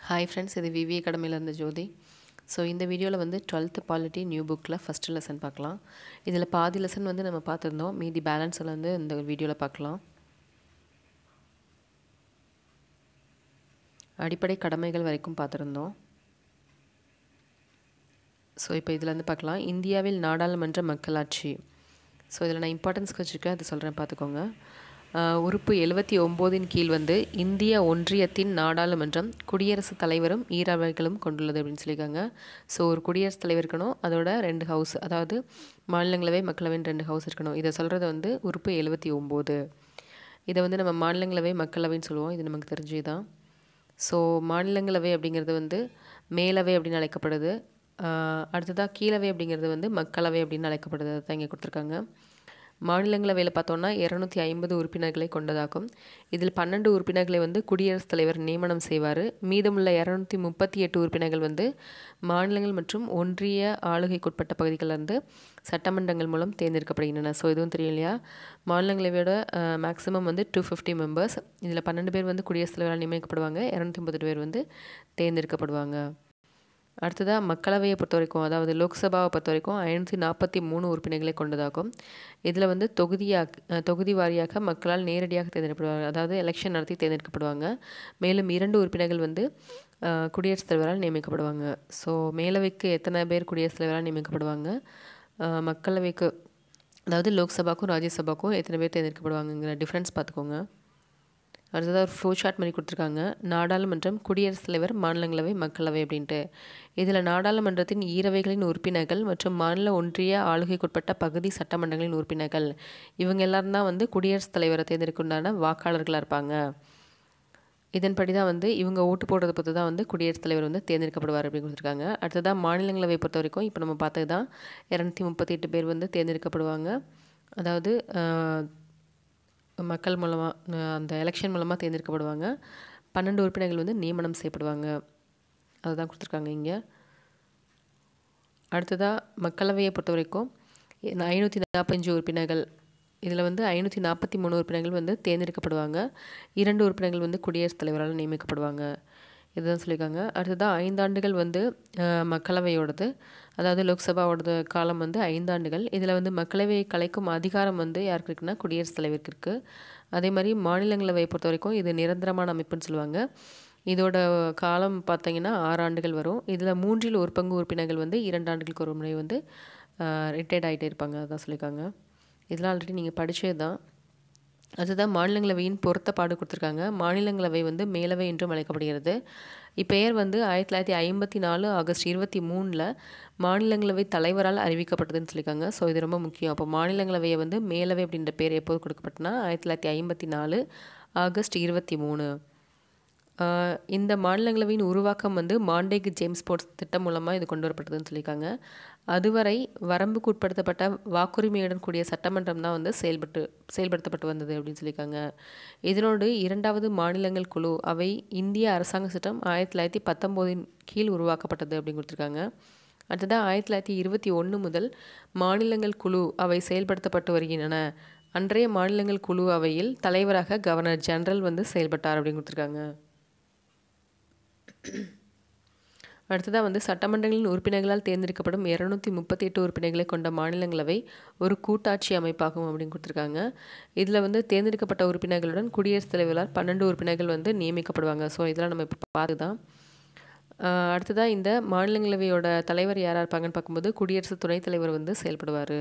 hi friends இது விவி அகாடமியிலேருந்து ஜோதி so இந்த வீடியோவில் வந்து டுவெல்த்து பாலிட்டி நியூ புக்கில் ஃபஸ்ட்டு லெசன் பார்க்கலாம் இதில் பாதி லெசன் வந்து நம்ம பார்த்துருந்தோம் மீதி பேலன்ஸில் வந்து இந்த வீடியோவில் பார்க்கலாம் அடிப்படை கடமைகள் வரைக்கும் பார்த்துருந்தோம் ஸோ இப்போ இதில் வந்து பார்க்கலாம் இந்தியாவில் நாடாளுமன்ற மக்களாட்சி ஸோ இதில் நான் இம்பார்ட்டன்ஸ்க்கு வச்சுருக்கேன் அது சொல்கிறேன் பார்த்துக்கோங்க உறுப்பு எழுபத்தி ஒம்போதின் கீழ் வந்து இந்திய ஒன்றியத்தின் நாடாளுமன்றம் குடியரசுத் தலைவரும் ஈரவைகளும் கொண்டுள்ளது அப்படின்னு சொல்லியிருக்காங்க ஸோ ஒரு குடியரசுத் தலைவர் இருக்கணும் அதோட ரெண்டு ஹவுஸ் அதாவது மாநிலங்களவை மக்களவைன்னு ரெண்டு ஹவுஸ் இருக்கணும் இதை சொல்கிறது வந்து உறுப்பு எழுபத்தி ஒம்பது இதை வந்து நம்ம மாநிலங்களவை மக்களவைன்னு சொல்லுவோம் இது நமக்கு தெரிஞ்சு தான் ஸோ மாநிலங்களவை அப்படிங்கிறது வந்து மேலவை அப்படின்னு அழைக்கப்படுது அடுத்ததாக கீழவை அப்படிங்கிறது வந்து மக்களவை அப்படின்னு அழைக்கப்படுது தான் இங்கே கொடுத்துருக்காங்க மாநிலங்களவையில் பார்த்தோன்னா இரநூத்தி ஐம்பது உறுப்பினர்களை கொண்டதாகும் இதில் பன்னெண்டு உறுப்பினர்களை வந்து குடியரசுத் தலைவர் நியமனம் செய்வார் மீதமுள்ள இரநூத்தி முப்பத்தி எட்டு உறுப்பினர்கள் வந்து மாநிலங்கள் மற்றும் ஒன்றிய ஆளுகைக்குட்பட்ட பகுதிகளிலிருந்து சட்டமன்றங்கள் மூலம் தேர்ந்தெடுக்கப்படுகின்றன ஸோ இதுவும் தெரியும் இல்லையா மாநிலங்களவையோட மேக்ஸிமம் வந்து டூ ஃபிஃப்டி மெம்பர்ஸ் இதில் பன்னெண்டு பேர் வந்து குடியரசுத் தலைவரால் நியமிக்கப்படுவாங்க இரநூத்தி ஐம்பது பேர் வந்து தேர்ந்தெடுக்கப்படுவாங்க அடுத்ததாக மக்களவையை பொறுத்த வரைக்கும் அதாவது லோக்சபாவை பொறுத்த வரைக்கும் ஐநூற்றி நாற்பத்தி மூணு உறுப்பினர்களை கொண்டதாகும் இதில் வந்து தொகுதியாக தொகுதி வாரியாக மக்களால் நேரடியாக தேர்ந்தெடுக்கப்படுவாங்க அதாவது எலெக்ஷன் நடத்தி தேர்ந்தெடுக்கப்படுவாங்க மேலும் இரண்டு உறுப்பினர்கள் வந்து குடியரசுத் தலைவரால் நியமிக்கப்படுவாங்க ஸோ மேலவைக்கு எத்தனை பேர் குடியரசுத் தலைவரால் நியமிக்கப்படுவாங்க மக்களவைக்கு அதாவது லோக்சபாக்கும் ராஜ்யசபாக்கும் எத்தனை பேர் தேர்ந்தெடுக்கப்படுவாங்கங்கிற டிஃப்ரென்ஸ் பார்த்துக்கோங்க அடுத்ததாக ஒரு ஃப்ளோ சார்ட் மாதிரி கொடுத்துருக்காங்க நாடாளுமன்றம் குடியரசுத் தலைவர் மாநிலங்களவை மக்களவை அப்படின்ட்டு இதில் நாடாளுமன்றத்தின் ஈரவைகளின் உறுப்பினர்கள் மற்றும் மாநில ஒன்றிய ஆளுகைக்குட்பட்ட பகுதி சட்டமன்றங்களின் உறுப்பினர்கள் இவங்க எல்லாரும் தான் வந்து குடியரசுத் தலைவரை தேர்ந்தெடுக்குண்டான வாக்காளர்களாக இருப்பாங்க இதன்படி தான் வந்து இவங்க ஓட்டு போடுறதை பொறுத்து தான் வந்து குடியரசுத் தலைவர் வந்து தேர்ந்தெடுக்கப்படுவார் அப்படின்னு கொடுத்துருக்காங்க அடுத்ததாக மாநிலங்களவை பொறுத்த வரைக்கும் இப்போ நம்ம பார்த்தது தான் இரநூத்தி முப்பத்தி எட்டு பேர் வந்து தேர்ந்தெடுக்கப்படுவாங்க அதாவது மக்கள் மூலமாக அந்த எலெக்ஷன் மூலமாக தேர்ந்தெடுக்கப்படுவாங்க பன்னெண்டு உறுப்பினர்கள் வந்து நியமனம் செய்யப்படுவாங்க அதுதான் கொடுத்துருக்காங்க இங்கே அடுத்ததாக மக்களவையை பொறுத்த வரைக்கும் ஐநூற்றி நாற்பத்தஞ்சு உறுப்பினர்கள் இதில் வந்து ஐநூற்றி நாற்பத்தி மூணு உறுப்பினர்கள் வந்து தேர்ந்தெடுக்கப்படுவாங்க இரண்டு உறுப்பினர்கள் வந்து குடியரசுத் தலைவரால் நியமிக்கப்படுவாங்க இதுதான் சொல்லியிருக்காங்க அடுத்ததாக ஐந்தாண்டுகள் வந்து மக்களவையோடது அதாவது லோக்சபாவோடது காலம் வந்து ஐந்தாண்டுகள் இதில் வந்து மக்களவையை கலைக்கும் அதிகாரம் வந்து யாருக்கு இருக்குன்னா குடியரசுத் தலைவருக்கு இருக்குது அதே மாதிரி மாநிலங்களவையை பொறுத்த வரைக்கும் இது நிரந்தரமான அமைப்புன்னு சொல்லுவாங்க இதோட காலம் பார்த்தீங்கன்னா ஆறு ஆண்டுகள் வரும் இதில் மூன்றில் ஒரு பங்கு உறுப்பினர்கள் வந்து இரண்டு ஆண்டுகளுக்கு ஒரு முறை வந்து ரிட்டையர்ட் ஆகிட்டே இருப்பாங்க அதான் சொல்லியிருக்காங்க இதெல்லாம் ஆல்ரெடி நீங்கள் படித்தது தான் அதுதான் மாநிலங்களவையின் பொருத்தப்பாடு கொடுத்துருக்காங்க மாநிலங்களவை வந்து மேலவை என்றும் அழைக்கப்படுகிறது இப்பெயர் வந்து ஆயிரத்தி தொள்ளாயிரத்தி ஐம்பத்தி நாலு ஆகஸ்ட் இருபத்தி மூணில் மாநிலங்களவை தலைவரால் அறிவிக்கப்பட்டதுன்னு சொல்லியிருக்காங்க ஸோ இது ரொம்ப முக்கியம் அப்போ மாநிலங்களவையை வந்து மேலவை அப்படின்ற பேர் எப்போது கொடுக்கப்பட்டனா ஆயிரத்தி தொள்ளாயிரத்தி ஐம்பத்தி நாலு ஆகஸ்ட் இருபத்தி மூணு இந்த மாநிலங்களவையின் உருவாக்கம் வந்து மாண்டேக் ஜேம்ஸ் போர்ட்ஸ் திட்டம் மூலமாக இது கொண்டு வரப்பட்டதுன்னு சொல்லியிருக்காங்க அதுவரை வரம்புக்கு உட்படுத்தப்பட்ட வாக்குரிமையுடன் கூடிய சட்டமன்றம் தான் வந்து செயல்பட்டு செயல்படுத்தப்பட்டு வந்தது அப்படின்னு சொல்லியிருக்காங்க இதனோடு இரண்டாவது மாநிலங்கள் குழு அவை இந்திய அரசாங்க சட்டம் ஆயிரத்தி தொள்ளாயிரத்தி பத்தொம்போதின் கீழ் உருவாக்கப்பட்டது அப்படின்னு கொடுத்துருக்காங்க அடுத்ததாக ஆயிரத்தி தொள்ளாயிரத்தி இருபத்தி ஒன்று முதல் மாநிலங்கள் குழு அவை செயல்படுத்தப்பட்டு வருகின்றன அன்றைய மாநிலங்கள் குழு அவையில் தலைவராக கவர்னர் ஜெனரல் வந்து செயல்பட்டார் அப்படின்னு கொடுத்துருக்காங்க அடுத்ததாக வந்து சட்டமன்றங்களின் உறுப்பினர்களால் தேர்ந்தெடுக்கப்படும் இரநூத்தி முப்பத்தி எட்டு உறுப்பினர்களை கொண்ட மாநிலங்களவை ஒரு கூட்டாட்சி அமைப்பாகும் அப்படின்னு கொடுத்துருக்காங்க இதில் வந்து தேர்ந்தெடுக்கப்பட்ட உறுப்பினர்களுடன் குடியரசுத் தலைவரால் பன்னெண்டு உறுப்பினர்கள் வந்து நியமிக்கப்படுவாங்க ஸோ இதெல்லாம் நம்ம இப்போ பார்த்து தான் அடுத்ததாக இந்த மாநிலங்களவையோட தலைவர் யாராக இருப்பாங்கன்னு பார்க்கும்போது குடியரசு துணைத் தலைவர் வந்து செயல்படுவார்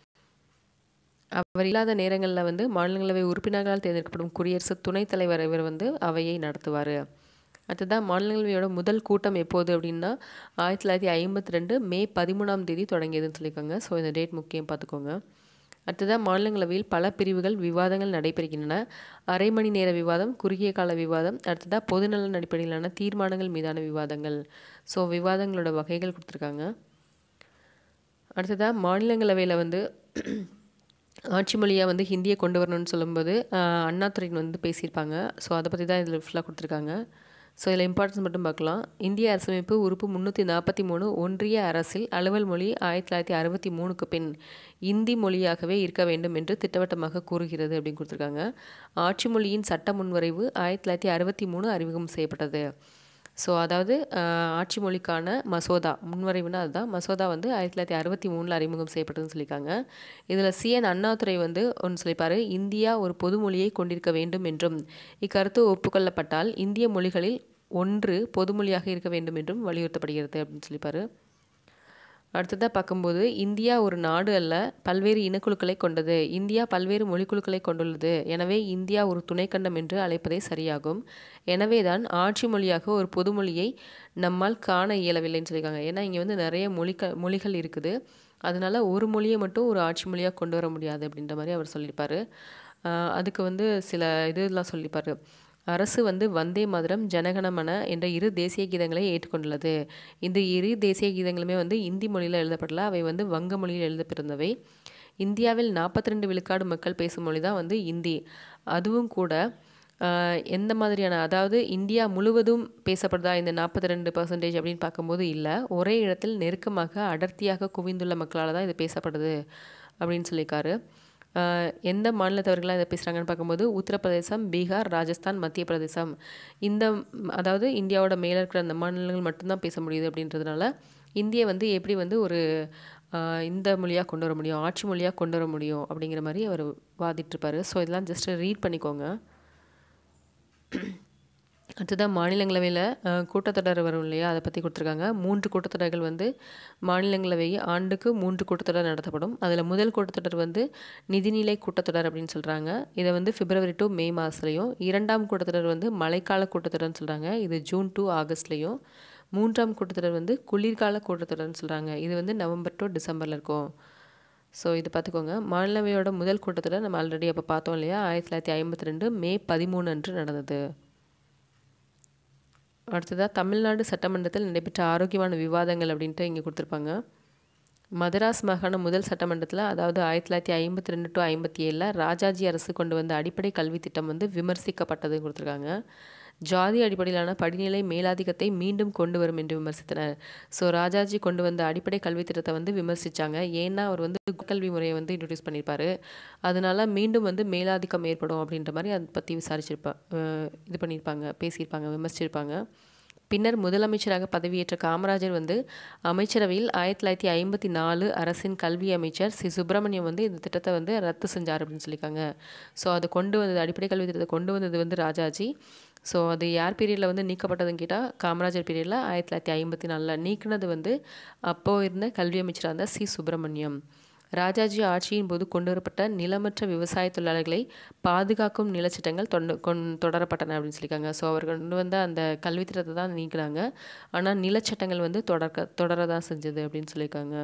அவர் இல்லாத நேரங்களில் வந்து மாநிலங்களவை உறுப்பினர்களால் தேர்ந்தெடுக்கப்படும் குடியரசு துணைத் தலைவர் இவர் வந்து அவையை நடத்துவார் அடுத்ததான் மாநிலங்களவையோட முதல் கூட்டம் எப்போது அப்படின்னா ஆயிரத்தி தொள்ளாயிரத்தி ஐம்பத்தி ரெண்டு மே பதிமூணாம் தேதி தொடங்கியதுன்னு சொல்லியிருக்காங்க ஸோ இந்த டேட் முக்கியம் பார்த்துக்கோங்க அடுத்ததாக மாநிலங்களவையில் பல பிரிவுகள் விவாதங்கள் நடைபெறுகின்றன அரை மணி நேர விவாதம் குறுகிய கால விவாதம் அடுத்ததாக பொதுநலன் அடிப்படையிலான தீர்மானங்கள் மீதான விவாதங்கள் ஸோ விவாதங்களோட வகைகள் கொடுத்துருக்காங்க அடுத்ததாக மாநிலங்களவையில் வந்து ஆட்சி மொழியாக வந்து ஹிந்தியை கொண்டு வரணும்னு சொல்லும்போது அண்ணாதுரையின் வந்து பேசியிருப்பாங்க ஸோ அதை பற்றி தான் இதில் ஃபுல்லாக கொடுத்துருக்காங்க ஸோ இதில் இம்பார்ட்டன்ஸ் மட்டும் பார்க்கலாம் இந்திய அரசமைப்பு உறுப்பு முந்நூற்றி நாற்பத்தி மூணு ஒன்றிய அரசில் அலுவல் மொழி ஆயிரத்தி தொள்ளாயிரத்தி அறுபத்தி மூணுக்கு பின் இந்தி மொழியாகவே இருக்க வேண்டும் என்று திட்டவட்டமாக கூறுகிறது அப்படின்னு கொடுத்துருக்காங்க ஆட்சி மொழியின் சட்ட முன்வரைவு ஆயிரத்தி தொள்ளாயிரத்தி அறுபத்தி மூணு அறிமுகம் செய்யப்பட்டது ஸோ அதாவது அஹ், ஆட்சி மொழிக்கான மசோதா முன்வரைவுனா அதுதான் மசோதா வந்து ஆயிரத்தி தொள்ளாயிரத்தி அறுபத்தி மூணில் அறிமுகம் செய்யப்பட்டதுன்னு சொல்லியிருக்காங்க இதில் சிஎன் அண்ணாதுரை வந்து ஒன்று சொல்லிப்பாரு இந்தியா ஒரு பொது மொழியை கொண்டிருக்க வேண்டும் என்றும் இக்கருத்து ஒப்புக்கொள்ளப்பட்டால் இந்திய மொழிகளில் ஒன்று பொதுமொழியாக இருக்க வேண்டும் என்றும் வலியுறுத்தப்படுகிறது அப்படின்னு சொல்லிப்பாரு அடுத்ததாக பார்க்கும்போது இந்தியா ஒரு நாடு அல்ல பல்வேறு இனக்குழுக்களை கொண்டது இந்தியா பல்வேறு மொழிக்குழுக்களை கொண்டுள்ளது எனவே இந்தியா ஒரு துணைக்கண்டம் என்று அழைப்பதே சரியாகும் எனவேதான் ஆட்சி மொழியாக ஒரு பொதுமொழியை நம்மால் காண இயலவில்லைன்னு சொல்லியிருக்காங்க ஏன்னா இங்கே வந்து நிறைய மொழிக மொழிகள் இருக்குது அதனால ஒரு மொழியை மட்டும் ஒரு ஆட்சி மொழியாக கொண்டு வர முடியாது அப்படின்ற மாதிரி அவர் சொல்லியிருப்பாரு ஆஹ் அதுக்கு வந்து சில இதெல்லாம் சொல்லியிருப்பாரு அரசு வந்து வந்தே மாதரம் ஜனகணமன என்ற இரு தேசிய கீதங்களை ஏற்றுக்கொண்டுள்ளது இந்த இரு தேசிய கீதங்களுமே வந்து இந்தி மொழியில் எழுதப்படல அவை வந்து வங்க மொழியில் எழுதப்பெறுந்தவை இந்தியாவில் 42 விழுக்காடு மக்கள் பேசும் மொழி தான் வந்து இந்தி அதுவும் கூட ஆஹ், எந்த மாதிரியான அதாவது இந்தியா முழுவதும் பேசப்படுதா இந்த நாற்பத்தி ரெண்டு பர்சன்டேஜ் அப்படின்னு பார்க்கும்போது இல்லை ஒரே இடத்தில் நெருக்கமாக அடர்த்தியாக குவிந்துள்ள மக்களால் தான் இது பேசப்படுது அப்படின்னு சொல்லியிருக்காரு ஆஹ் எந்த மாநிலத்தவர்களாக இதை பேசுகிறாங்கன்னு பார்க்கும்போது உத்தரப்பிரதேசம் பீகார் ராஜஸ்தான் மத்திய பிரதேசம் இந்த ம், அதாவது இந்தியாவோட மேலே இருக்கிற அந்த மாநிலங்கள் மட்டும்தான் பேச முடியுது அப்படின்றதுனால இந்தியை வந்து எப்படி வந்து ஒரு ஆஹ், இந்த மொழியாக கொண்டு வர முடியும் ஆட்சி மொழியாக கொண்டு வர முடியும் அப்படிங்கிற மாதிரி அவர் வாதிட்டிருப்பாரு ஸோ இதெல்லாம் ஜஸ்ட் ரீட் பண்ணிக்கோங்க அடுத்ததாக மாநிலங்களவையில் அஹ், கூட்டத்தொடர் வரும் இல்லையா அதை பற்றி கொடுத்துருக்காங்க மூன்று கூட்டத்தொடர்கள் வந்து மாநிலங்களவை ஆண்டுக்கு மூன்று கூட்டத்தொடர் நடத்தப்படும் அதில் முதல் கூட்டத்தொடர் வந்து நிதிநிலை கூட்டத்தொடர் அப்படின்னு சொல்கிறாங்க இதை வந்து பிப்ரவரி டு மே மாதத்துலையும் இரண்டாம் கூட்டத்தொடர் வந்து மழைக்கால கூட்டத்தொடர்னு சொல்கிறாங்க இது ஜூன் டு ஆகஸ்ட்லேயும் மூன்றாம் கூட்டத்தொடர் வந்து குளிர்கால கூட்டத்தொடர்னு சொல்கிறாங்க இது வந்து நவம்பர் டு டிசம்பரில் இருக்கும் ஸோ இது பார்த்துக்கோங்க மாநிலவையோட முதல் கூட்டத்தொடர் நம்ம ஆல்ரெடி அப்போ பார்த்தோம் இல்லையா ஆயிரத்தி தொள்ளாயிரத்தி ஐம்பத்தி ரெண்டு மே பதிமூணு அன்று நடந்தது அடுத்ததாக தமிழ்நாடு சட்டமன்றத்தில் நடைபெற்ற ஆரோக்கியமான விவாதங்கள் அப்படின்ட்டு இங்கே கொடுத்துருப்பாங்க மதராஸ் மாகாண முதல் சட்டமன்றத்தில் அதாவது ஆயிரத்தி தொள்ளாயிரத்தி ஐம்பத்தி ரெண்டு டு ஐம்பத்தி ஏழில் ராஜாஜி அரசு கொண்டு வந்த அடிப்படை கல்வி திட்டம் வந்து விமர்சிக்கப்பட்டதுன்னு கொடுத்துருக்காங்க ஜாதி அடிப்படையிலான படிநிலை மேலாதிக்கத்தை மீண்டும் கொண்டு வரும் என்று விமர்சித்தனர் ஸோ ராஜாஜி கொண்டு வந்த அடிப்படை கல்வி திட்டத்தை வந்து விமர்சித்தாங்க ஏன்னா அவர் வந்து கல்வி முறையை வந்து இன்ட்ரடியூஸ் பண்ணியிருப்பாரு அதனால மீண்டும் வந்து மேலாதிக்கம் ஏற்படும் அப்படின்ற மாதிரி அதை பற்றி விசாரிச்சிருப்பா அஹ் இது பண்ணியிருப்பாங்க பேசியிருப்பாங்க விமர்சிச்சிருப்பாங்க பின்னர் முதலமைச்சராக பதவியேற்ற காமராஜர் வந்து அமைச்சரவையில் ஆயிரத்தி தொள்ளாயிரத்தி ஐம்பத்தி நாலு அரசின் கல்வி அமைச்சர் சி சுப்பிரமணியம் வந்து இந்த திட்டத்தை வந்து ரத்து செஞ்சார் அப்படின்னு சொல்லியிருக்காங்க ஸோ அதை கொண்டு வந்தது அடிப்படை கல்வி திட்டத்தை கொண்டு வந்தது வந்து ராஜாஜி ஸோ அது யார் பீரியடில் வந்து நீக்கப்பட்டதுன்னு கேட்டால் காமராஜர் பீரியடில் ஆயிரத்தி தொள்ளாயிரத்தி ஐம்பத்தி நாலில் நீக்கினது வந்து அப்போது இருந்த கல்வி அமைச்சராக இருந்த சி சுப்பிரமணியம் ராஜாஜி ஆட்சியின் போது கொண்டுவரப்பட்ட நிலமற்ற விவசாய தொழிலாளர்களை பாதுகாக்கும் நிலச்சட்டங்கள் தொண்டு கொண் தொடரப்பட்டன அப்படின்னு சொல்லியிருக்காங்க ஸோ அவர் கொண்டு வந்த அந்த கல்வி திட்டத்தை தான் நீக்கினாங்க ஆனால் நிலச்சட்டங்கள் வந்து தொடர்க்க தொடர தான் செஞ்சது அப்படின்னு சொல்லியிருக்காங்க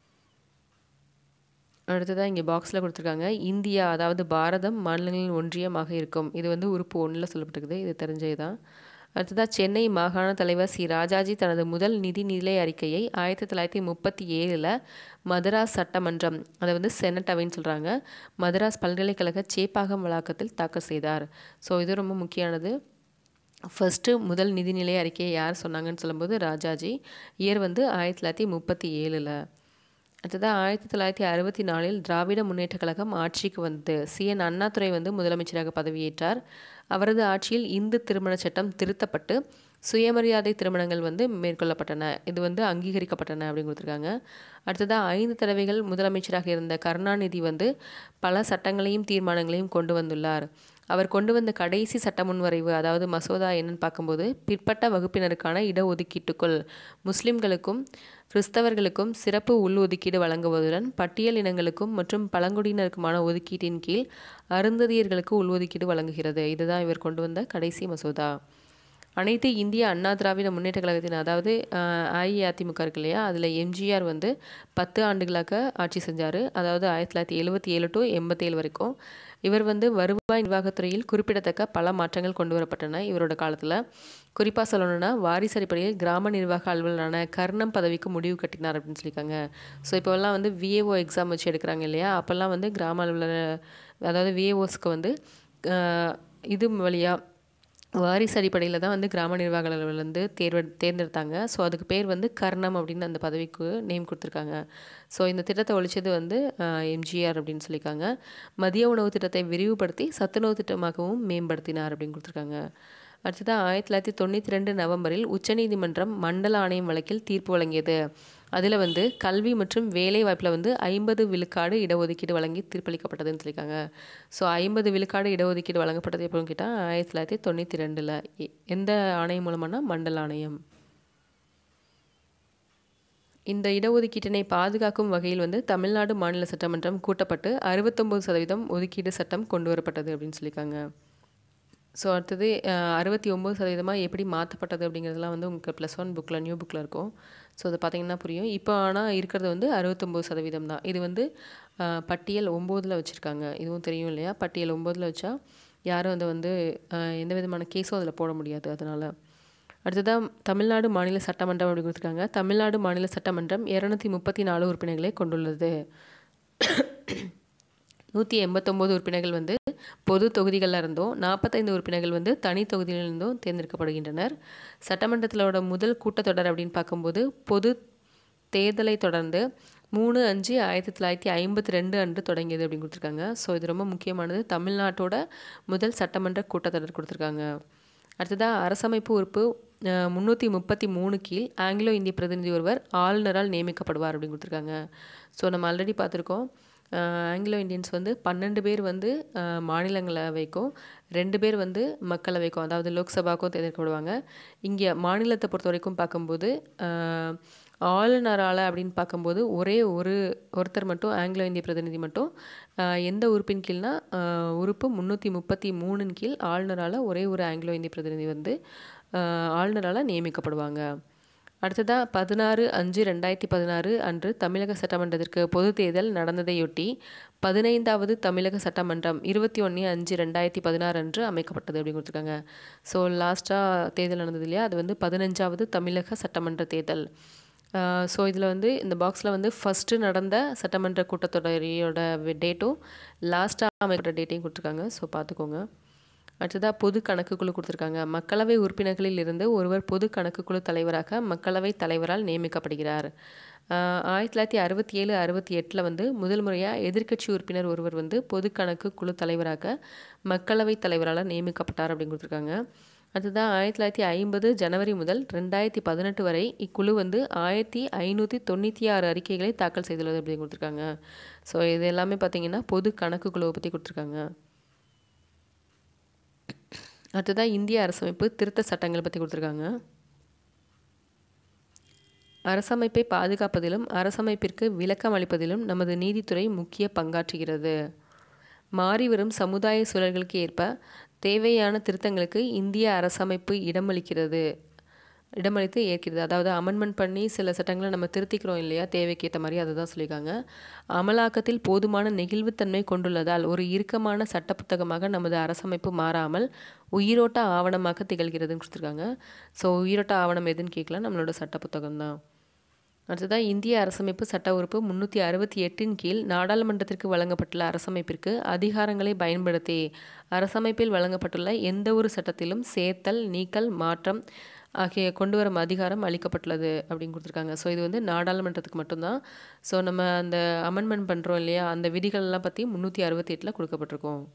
அடுத்ததாக இங்கே பாக்ஸில் கொடுத்துருக்காங்க இந்தியா அதாவது பாரதம் மாநிலங்களின் ஒன்றியமாக இருக்கும் இது வந்து உறுப்பு ஒன்றில் சொல்லப்பட்டிருக்குது இது தெரிஞ்சது தான் அடுத்ததாக சென்னை மாகாண தலைவர் சி ராஜாஜி தனது முதல் நிதி நிலை அறிக்கையை ஆயிரத்தி தொள்ளாயிரத்தி முப்பத்தி ஏழில் மதராஸ் சட்டமன்றம் அதை வந்து செனட் அவைன்னு சொல்கிறாங்க மதராஸ் பல்கலைக்கழக சேப்பாகம் வளாகத்தில் தாக்கல் செய்தார் ஸோ இது ரொம்ப முக்கியமானது ஃபஸ்ட்டு முதல் நிதிநிலை அறிக்கையை யார் சொன்னாங்கன்னு சொல்லும்போது ராஜாஜி இயர் வந்து ஆயிரத்தி தொள்ளாயிரத்தி முப்பத்தி ஏழில் அடுத்ததாக ஆயிரத்தி தொள்ளாயிரத்தி அறுபத்தி நாலில் திராவிட முன்னேற்றக் கழகம் ஆட்சிக்கு வந்தது சிஎன் அண்ணாதுரை வந்து முதலமைச்சராக பதவியேற்றார் அவரது ஆட்சியில் இந்து திருமண சட்டம் திருத்தப்பட்டு சுயமரியாதை திருமணங்கள் வந்து மேற்கொள்ளப்பட்டன இது வந்து அங்கீகரிக்கப்பட்டன அப்படின்னு கொடுத்துருக்காங்க அடுத்ததாக ஐந்து தடவைகள் முதலமைச்சராக இருந்த கருணாநிதி வந்து பல சட்டங்களையும் தீர்மானங்களையும் கொண்டு வந்துள்ளார் அவர் கொண்டு வந்த கடைசி சட்ட முன்வரைவு அதாவது மசோதா என்னன்னு பார்க்கும்போது பிற்பட்ட வகுப்பினருக்கான இடஒதுக்கீட்டுக்குள் முஸ்லிம்களுக்கும் கிறிஸ்தவர்களுக்கும் சிறப்பு உள்ஒதுக்கீடு வழங்குவதுடன் பட்டியல் இனங்களுக்கும் மற்றும் பழங்குடியினருக்குமான ஒதுக்கீட்டின் கீழ் அருந்ததியர்களுக்கு உள்ஒதுக்கீடு வழங்குகிறது இதுதான் இவர் கொண்டு வந்த கடைசி மசோதா அனைத்து இந்திய அண்ணா திராவிட முன்னேற்ற கழகத்தின் அதாவது அஹ், அஇஅதிமுக இருக்கு இல்லையா அதில் எம்ஜிஆர் வந்து பத்து ஆண்டுகளாக ஆட்சி செஞ்சார் அதாவது ஆயிரத்தி தொள்ளாயிரத்தி எழுபத்தி ஏழு டு எண்பத்தேழு வரைக்கும் இவர் வந்து வருவாய் நிர்வாகத்துறையில் குறிப்பிடத்தக்க பல மாற்றங்கள் கொண்டு வரப்பட்டன இவரோட காலத்தில் குறிப்பாக சொல்லணும்னா வாரிசு அடிப்படையில் கிராம நிர்வாக அலுவலரான கர்ணம் பதவிக்கு முடிவு கட்டினார் அப்படின்னு சொல்லியிருக்காங்க ஸோ இப்போல்லாம் வந்து விஏஓ எக்ஸாம் வச்சு எடுக்கிறாங்க இல்லையா அப்போல்லாம் வந்து கிராம அலுவலர் அதாவது விஏஓஸ்க்கு வந்து அஹ், இது வழியாக வாரிசு அடிப்படையில் தான் வந்து கிராம நிர்வாக அலுவலர் வந்து தேர்வு தேர்ந்தெடுத்தாங்க ஸோ அதுக்கு பேர் வந்து கர்ணம் அப்படின்னு அந்த பதவிக்கு நேம் கொடுத்துருக்காங்க ஸோ இந்த திட்டத்தை ஒழிச்சது வந்து எம்ஜிஆர் அப்படின்னு சொல்லியிருக்காங்க மதிய உணவு திட்டத்தை விரிவுபடுத்தி சத்துணவு திட்டமாகவும் மேம்படுத்தினார் அப்படின்னு கொடுத்துருக்காங்க அடுத்ததாக ஆயிரத்தி தொள்ளாயிரத்தி தொண்ணூற்றி ரெண்டு நவம்பரில் உச்சநீதிமன்றம் மண்டல ஆணையம் வழக்கில் தீர்ப்பு வழங்கியது அதில் வந்து கல்வி மற்றும் வேலை வாய்ப்பில் வந்து ஐம்பது விழுக்காடு இடஒதுக்கீடு வழங்கி தீர்ப்பளிக்கப்பட்டதுன்னு சொல்லியிருக்காங்க ஸோ ஐம்பது விழுக்காடு இடஒதுக்கீடு வழங்கப்பட்டது எப்போன்னு கேட்டால் ஆயிரத்தி தொள்ளாயிரத்தி தொண்ணூற்றி ரெண்டில் எந்த ஆணையம் மூலமானா மண்டல ஆணையம் இந்த இடஒதுக்கீட்டினை பாதுகாக்கும் வகையில் வந்து தமிழ்நாடு மாநில சட்டமன்றம் கூட்டப்பட்டு அறுபத்தொம்போது சதவீதம் ஒதுக்கீடு சட்டம் கொண்டு வரப்பட்டது அப்படின்னு சொல்லியிருக்காங்க ஸோ அடுத்தது அறுபத்தி ஒம்பது சதவீதமாக எப்படி மாற்றப்பட்டது அப்படிங்கிறதுலாம் வந்து உங்களுக்கு ப்ளஸ் ஒன் புக்கில் நியூ புக்கில் இருக்கும் ஸோ அதை பார்த்தீங்கன்னா புரியும் இப்போ ஆனால் இருக்கிறது வந்து அறுபத்தொம்போது சதவீதம் தான் இது வந்து அஹ், பட்டியல் ஒம்போதில் வச்சுருக்காங்க இதுவும் தெரியும் இல்லையா பட்டியல் ஒம்போதில் வச்சா யாரும் அதை வந்து அஹ், எந்த விதமான கேஸும் அதில் போட முடியாது அதனால் அடுத்ததாக தமிழ்நாடு மாநில சட்டமன்றம் அப்படி கொடுத்துருக்காங்க தமிழ்நாடு மாநில சட்டமன்றம் இரநூத்தி முப்பத்தி நாலு உறுப்பினர்களை கொண்டுள்ளது நூற்றி எண்பத்தொம்போது உறுப்பினர்கள் வந்து பொது தொகுதிகளில் இருந்தும் நாற்பத்தைந்து உறுப்பினர்கள் வந்து தனி தொகுதிகளிலிருந்தும் தேர்ந்தெடுக்கப்படுகின்றனர் சட்டமன்றத்திலோட முதல் கூட்டத்தொடர் அப்படின்னு பார்க்கும்போது பொது தேர்தலை தொடர்ந்து மூணு அஞ்சு ஆயிரத்தி தொள்ளாயிரத்தி ஐம்பத்தி ரெண்டு அன்று தொடங்கியது அப்படின்னு கொடுத்துருக்காங்க ஸோ இது ரொம்ப முக்கியமானது தமிழ்நாட்டோட முதல் சட்டமன்ற கூட்டத்தொடர் கொடுத்துருக்காங்க அடுத்ததாக அரசமைப்பு உறுப்பு முந்நூற்றி முப்பத்தி மூணு கீழ் ஆங்கிலோ இந்திய பிரதிநிதி ஒருவர் ஆளுநரால் நியமிக்கப்படுவார் அப்படின்னு கொடுத்துருக்காங்க ஸோ நம்ம ஆல்ரெடி பார்த்துருக்கோம் அஹ் ஆங்கிலோ இந்தியன்ஸ் வந்து பன்னெண்டு பேர் வந்து அஹ் மாநிலங்களவைக்கும் ரெண்டு பேர் வந்து மக்களவைக்கும் அதாவது லோக்சபாவுக்கும் தேர்ந்தெடுக்கப்படுவாங்க இங்கே மாநிலத்தை பொறுத்த வரைக்கும் பார்க்கும்போது அஹ் ஆளுநரால் அப்படின்னு பார்க்கும்போது ஒரே ஒரு ஒருத்தர் மட்டும் ஆங்கிலோ இந்திய பிரதிநிதி மட்டும் அஹ் எந்த உறுப்பின் கீழ்னா அஹ் உறுப்பு முந்நூற்றி முப்பத்தி மூணின் கீழ் ஆளுநரால் ஒரே ஒரு ஆங்கிலோ இந்திய பிரதிநிதி வந்து அஹ் ஆளுநரால் நியமிக்கப்படுவாங்க அடுத்ததாக பதினாறு அஞ்சு ரெண்டாயிரத்தி பதினாறு அன்று தமிழக சட்டமன்றத்திற்கு பொது தேர்தல் நடந்ததையொட்டி பதினைந்தாவது தமிழக சட்டமன்றம் இருபத்தி ஒன்று அஞ்சு ரெண்டாயிரத்தி பதினாறு அன்று அமைக்கப்பட்டது அப்படின்னு கொடுத்துருக்காங்க ஸோ லாஸ்ட்டாக தேர்தல் நடந்தது இல்லையா அது வந்து பதினஞ்சாவது தமிழக சட்டமன்ற தேர்தல் ஸோ இதில் வந்து இந்த பாக்ஸில் வந்து ஃபஸ்ட்டு நடந்த சட்டமன்ற கூட்டத்தொடரியோட டேட்டும் லாஸ்ட்டாக அமைக்கிற டேட்டையும் கொடுத்துருக்காங்க ஸோ பார்த்துக்கோங்க அடுத்ததாக பொது கணக்குக்குழு கொடுத்துருக்காங்க மக்களவை உறுப்பினர்களில் இருந்து ஒருவர் பொது கணக்குக்குழு தலைவராக மக்களவை தலைவரால் நியமிக்கப்படுகிறார் ஆஹ் ஆயிரத்தி தொள்ளாயிரத்தி அறுபத்தி ஏழு அறுபத்தி எட்டில் வந்து முதல் முறையாக எதிர்க்கட்சி உறுப்பினர் ஒருவர் வந்து பொது கணக்கு குழு தலைவராக மக்களவை தலைவரால் நியமிக்கப்பட்டார் அப்படின்னு கொடுத்துருக்காங்க அடுத்ததான் ஆயிரத்தி தொள்ளாயிரத்தி ஐம்பது ஜனவரி முதல் ரெண்டாயிரத்தி பதினெட்டு வரை இக்குழு வந்து ஆயிரத்தி ஐநூற்றி தொண்ணூற்றி ஆறு அறிக்கைகளை தாக்கல் செய்துள்ளது அப்படின்னு கொடுத்துருக்காங்க ஸோ இது எல்லாமே பார்த்தீங்கன்னா பொது கணக்கு குழுவை பற்றி கொடுத்துருக்காங்க அடுத்ததாக இந்திய அரசமைப்பு திருத்த சட்டங்களை பற்றி கொடுத்துருக்காங்க அரசமைப்பை பாதுகாப்பதிலும் அரசமைப்பிற்கு விளக்கம் அளிப்பதிலும் நமது நீதித்துறை முக்கிய பங்காற்றுகிறது மாறிவரும் சமுதாய சூழல்களுக்கு ஏற்ப தேவையான திருத்தங்களுக்கு இந்திய அரசமைப்பு இடமளிக்கிறது இடமளித்து ஏற்கிறது அதாவது அமெண்ட்மெண்ட் பண்ணி சில சட்டங்களை நம்ம திருத்திக்கிறோம் இல்லையா தேவைக்கேற்ற மாதிரி அதை தான் சொல்லியிருக்காங்க அமலாக்கத்தில் போதுமான நெகிழ்வுத்தன்மை கொண்டுள்ளதால் ஒரு இறுக்கமான சட்ட புத்தகமாக நமது அரசமைப்பு மாறாமல் உயிரோட்ட ஆவணமாக திகழ்கிறதுன்னு கொடுத்துருக்காங்க ஸோ உயிரோட்ட ஆவணம் எதுன்னு கேட்கலாம் நம்மளோட சட்ட புத்தகம் தான் அடுத்ததாக இந்திய அரசமைப்பு சட்ட உறுப்பு முந்நூற்றி அறுபத்தி எட்டின் கீழ் நாடாளுமன்றத்திற்கு வழங்கப்பட்டுள்ள அரசமைப்பிற்கு அதிகாரங்களை பயன்படுத்தி அரசமைப்பில் வழங்கப்பட்டுள்ள எந்த ஒரு சட்டத்திலும் சேர்த்தல் நீக்கல் மாற்றம் ஆகிய கொண்டு வரும் அதிகாரம் அளிக்கப்பட்டுள்ளது அப்படின்னு கொடுத்துருக்காங்க ஸோ இது வந்து நாடாளுமன்றத்துக்கு மட்டும்தான் ஸோ நம்ம அந்த அமெண்ட்மெண்ட் பண்ணுறோம் இல்லையா அந்த விதிகள்லாம் பற்றி முந்நூற்றி அறுபத்தி எட்டில் கொடுக்கப்பட்டிருக்கோம்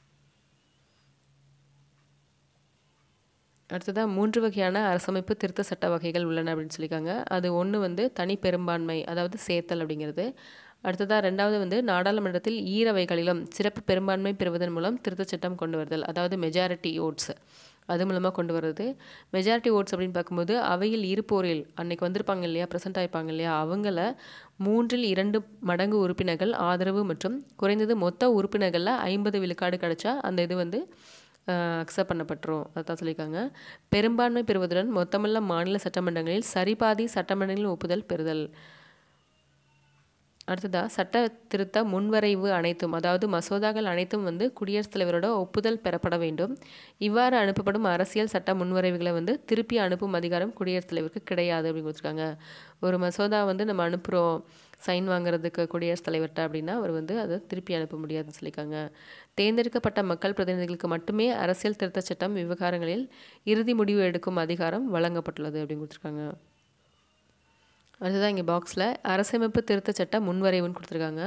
அடுத்ததாக மூன்று வகையான அரசமைப்பு திருத்த சட்ட வகைகள் உள்ளன அப்படின்னு சொல்லியிருக்காங்க அது ஒன்று வந்து தனி பெரும்பான்மை அதாவது சேர்த்தல் அப்படிங்கிறது அடுத்ததாக ரெண்டாவது வந்து நாடாளுமன்றத்தில் ஈரவைகளிலும் சிறப்பு பெரும்பான்மை பெறுவதன் மூலம் திருத்தச் சட்டம் கொண்டு வருதல் அதாவது மெஜாரிட்டி ஓட்ஸ் அது மூலமாக கொண்டு வருது மெஜாரிட்டி ஓட்ஸ் அப்படின்னு பார்க்கும்போது அவையில் இருப்போரில் அன்னைக்கு வந்திருப்பாங்க இல்லையா ப்ரெசென்ட் ஆயிருப்பாங்க இல்லையா அவங்கள மூன்றில் இரண்டு மடங்கு உறுப்பினர்கள் ஆதரவு மற்றும் குறைந்தது மொத்த உறுப்பினர்களில் ஐம்பது விழுக்காடு கிடைச்சா அந்த இது வந்து அக்செப்ட் பண்ணப்பட்டுரும் அதான் சொல்லியிருக்காங்க பெரும்பான்மை பெறுவதுடன் மொத்தமுள்ள மாநில சட்டமன்றங்களில் சரிபாதி சட்டமன்றங்களில் ஒப்புதல் பெறுதல் அடுத்ததாக சட்ட திருத்த முன்வரைவு அனைத்தும் அதாவது மசோதாக்கள் அனைத்தும் வந்து குடியரசுத் தலைவரோட ஒப்புதல் பெறப்பட வேண்டும் இவ்வாறு அனுப்பப்படும் அரசியல் சட்ட முன்வரைவுகளை வந்து திருப்பி அனுப்பும் அதிகாரம் குடியரசுத் தலைவருக்கு கிடையாது அப்படின்னு கொடுத்துருக்காங்க ஒரு மசோதா வந்து நம்ம அனுப்புகிறோம் சைன் வாங்குறதுக்கு குடியரசுத் தலைவர்கிட்ட அப்படின்னா அவர் வந்து அதை திருப்பி அனுப்ப முடியாதுன்னு சொல்லியிருக்காங்க தேர்ந்தெடுக்கப்பட்ட மக்கள் பிரதிநிதிகளுக்கு மட்டுமே அரசியல் திருத்தச் சட்டம் விவகாரங்களில் இறுதி முடிவு எடுக்கும் அதிகாரம் வழங்கப்பட்டுள்ளது அப்படின்னு கொடுத்துருக்காங்க அடுத்ததான் இங்கே பாக்ஸில் அரசமைப்பு திருத்த சட்ட முன்வரைவுன்னு கொடுத்துருக்காங்க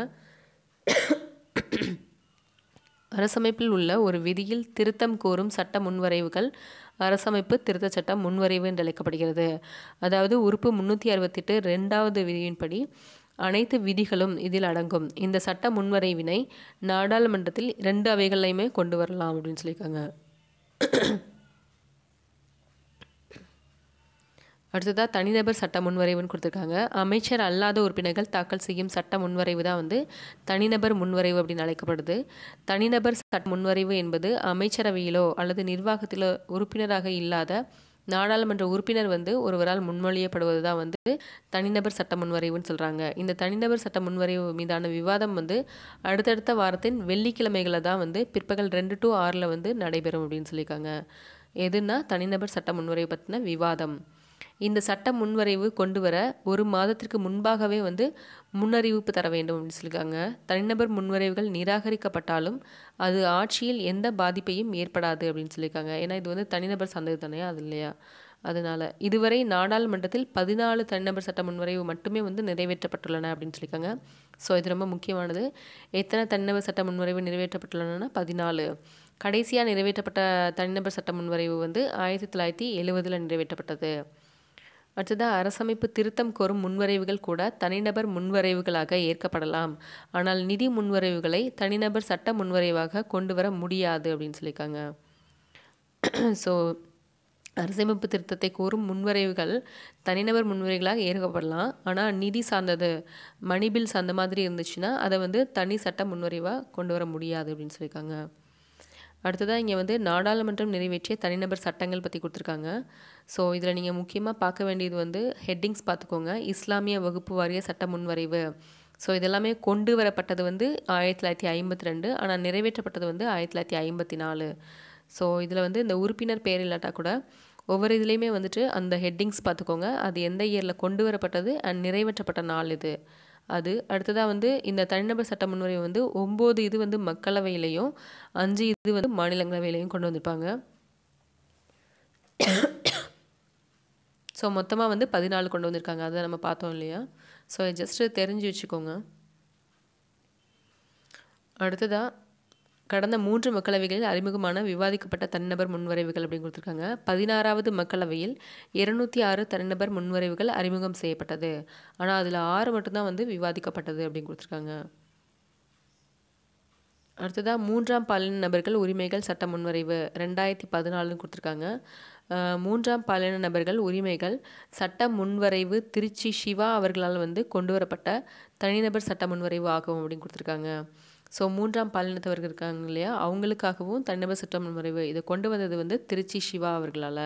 அரசமைப்பில் உள்ள ஒரு விதியில் திருத்தம் கோரும் சட்ட முன்வரைவுகள் அரசமைப்பு திருத்தச் சட்டம் முன்வரைவு என்று அழைக்கப்படுகிறது அதாவது உறுப்பு முன்னூற்றி அறுபத்தெட்டு ரெண்டாவது விதியின்படி அனைத்து விதிகளும் இதில் அடங்கும் இந்த சட்ட முன்வரைவினை நாடாளுமன்றத்தில் ரெண்டு அவைகளையுமே கொண்டு வரலாம் அப்படின்னு சொல்லியிருக்காங்க அடுத்ததாக தனிநபர் சட்ட முன்வரைவுன்னு கொடுத்துருக்காங்க அமைச்சர் அல்லாத உறுப்பினர்கள் தாக்கல் செய்யும் சட்ட முன்வரைவு தான் வந்து தனிநபர் முன்வரைவு அப்படின்னு அழைக்கப்படுது தனிநபர் சட்ட முன்வரைவு என்பது அமைச்சரவையிலோ அல்லது நிர்வாகத்திலோ உறுப்பினராக இல்லாத நாடாளுமன்ற உறுப்பினர் வந்து ஒருவரால் முன்மொழியப்படுவது தான் வந்து தனிநபர் சட்ட முன்வரைவுன்னு சொல்கிறாங்க இந்த தனிநபர் சட்ட முன்வரைவு மீதான விவாதம் வந்து அடுத்தடுத்த வாரத்தின் வெள்ளிக்கிழமைகளில் தான் வந்து பிற்பகல் ரெண்டு டு ஆறில் வந்து நடைபெறும் அப்படின்னு சொல்லியிருக்காங்க எதுனா தனிநபர் சட்ட முன்வரைவு பற்றின விவாதம் இந்த சட்ட முன்வரைவு கொண்டு வர ஒரு மாதத்திற்கு முன்பாகவே வந்து முன்னறிவிப்பு தர வேண்டும் அப்படின்னு சொல்லியிருக்காங்க தனிநபர் முன்வரைவுகள் நிராகரிக்கப்பட்டாலும் அது ஆட்சியில் எந்த பாதிப்பையும் ஏற்படாது அப்படின்னு சொல்லியிருக்காங்க ஏன்னா இது வந்து தனிநபர் சார்ந்தது தானே அது இல்லையா அதனால் இதுவரை நாடாளுமன்றத்தில் பதினாலு தனிநபர் சட்ட முன்வரைவு மட்டுமே வந்து நிறைவேற்றப்பட்டுள்ளன அப்படின்னு சொல்லியிருக்காங்க ஸோ இது ரொம்ப முக்கியமானது எத்தனை தனிநபர் சட்ட முன்வரைவு நிறைவேற்றப்பட்டுள்ளன பதினாலு கடைசியாக நிறைவேற்றப்பட்ட தனிநபர் சட்ட முன்வரைவு வந்து ஆயிரத்தி தொள்ளாயிரத்தி எழுவதில் நிறைவேற்றப்பட்டது அடுத்ததாக அரசமைப்பு திருத்தம் கோரும் முன்வரைவுகள் கூட தனிநபர் முன்வரைவுகளாக ஏற்கப்படலாம் ஆனால் நிதி முன்வரைவுகளை தனிநபர் சட்ட முன்வரைவாக கொண்டு வர முடியாது அப்படின்னு சொல்லியிருக்காங்க ஸோ அரசமைப்பு திருத்தத்தை கோரும் முன்வரைவுகள் தனிநபர் முன்வரைவுகளாக ஏற்கப்படலாம் ஆனால் நிதி சார்ந்தது மணி பில் சார்ந்த மாதிரி இருந்துச்சுன்னா அதை வந்து தனி சட்ட முன்வரைவாக கொண்டு வர முடியாது அப்படின்னு சொல்லியிருக்காங்க அடுத்ததாக இங்கே வந்து நாடாளுமன்றம் நிறைவேற்றிய தனிநபர் சட்டங்கள் பற்றி கொடுத்துருக்காங்க ஸோ இதில் நீங்கள் முக்கியமாக பார்க்க வேண்டியது வந்து ஹெட்டிங்ஸ் பார்த்துக்கோங்க இஸ்லாமிய வகுப்பு வாரிய சட்ட முன்வரைவு ஸோ இதெல்லாமே கொண்டு வரப்பட்டது வந்து ஆயிரத்தி தொள்ளாயிரத்தி ஐம்பத்தி ரெண்டு ஆனால் நிறைவேற்றப்பட்டது வந்து ஆயிரத்தி தொள்ளாயிரத்தி ஐம்பத்தி நாலு ஸோ இதில் வந்து இந்த உறுப்பினர் பேர் இல்லாட்டா கூட ஒவ்வொரு இதுலேயுமே வந்துட்டு அந்த ஹெட்டிங்ஸ் பார்த்துக்கோங்க அது எந்த இயரில் கொண்டு வரப்பட்டது அண்ட் நிறைவேற்றப்பட்ட நாள் இது அது அடுத்ததாக வந்து இந்த தனிநபர் சட்ட முன்வரைவு வந்து ஒம்பது இது வந்து மக்களவையிலையும் அஞ்சு இது வந்து மாநிலங்களவையிலையும் கொண்டு வந்திருப்பாங்க ஸோ மொத்தமாக வந்து பதினாலு கொண்டு வந்திருக்காங்க அதை நம்ம பார்த்தோம் இல்லையா ஸோ ஜஸ்ட்டு தெரிஞ்சு வச்சுக்கோங்க அடுத்ததாக கடந்த மூன்று மக்களவைகளில் அறிமுகமான விவாதிக்கப்பட்ட தனிநபர் முன்வரைவுகள் அப்படின்னு கொடுத்துருக்காங்க பதினாறாவது மக்களவையில் இருநூத்தி ஆறு தனிநபர் முன்வரைவுகள் அறிமுகம் செய்யப்பட்டது ஆனால் அதில் ஆறு மட்டும்தான் வந்து விவாதிக்கப்பட்டது அப்படின்னு கொடுத்துருக்காங்க அடுத்ததாக மூன்றாம் பாலின நபர்கள் உரிமைகள் சட்ட முன்வரைவு ரெண்டாயிரத்தி பதினாலுன்னு கொடுத்துருக்காங்க மூன்றாம் பாலின நபர்கள் உரிமைகள் சட்ட முன்வரைவு திருச்சி சிவா அவர்களால் வந்து கொண்டு வரப்பட்ட தனிநபர் சட்ட முன்வரைவு ஆகும் அப்படின்னு கொடுத்துருக்காங்க ஸோ மூன்றாம் பாலினத்தவர்கள் இருக்காங்க இல்லையா அவங்களுக்காகவும் தனிநபர் சட்ட முன்வரைவு இதை கொண்டு வந்தது வந்து திருச்சி சிவா அவர்களால்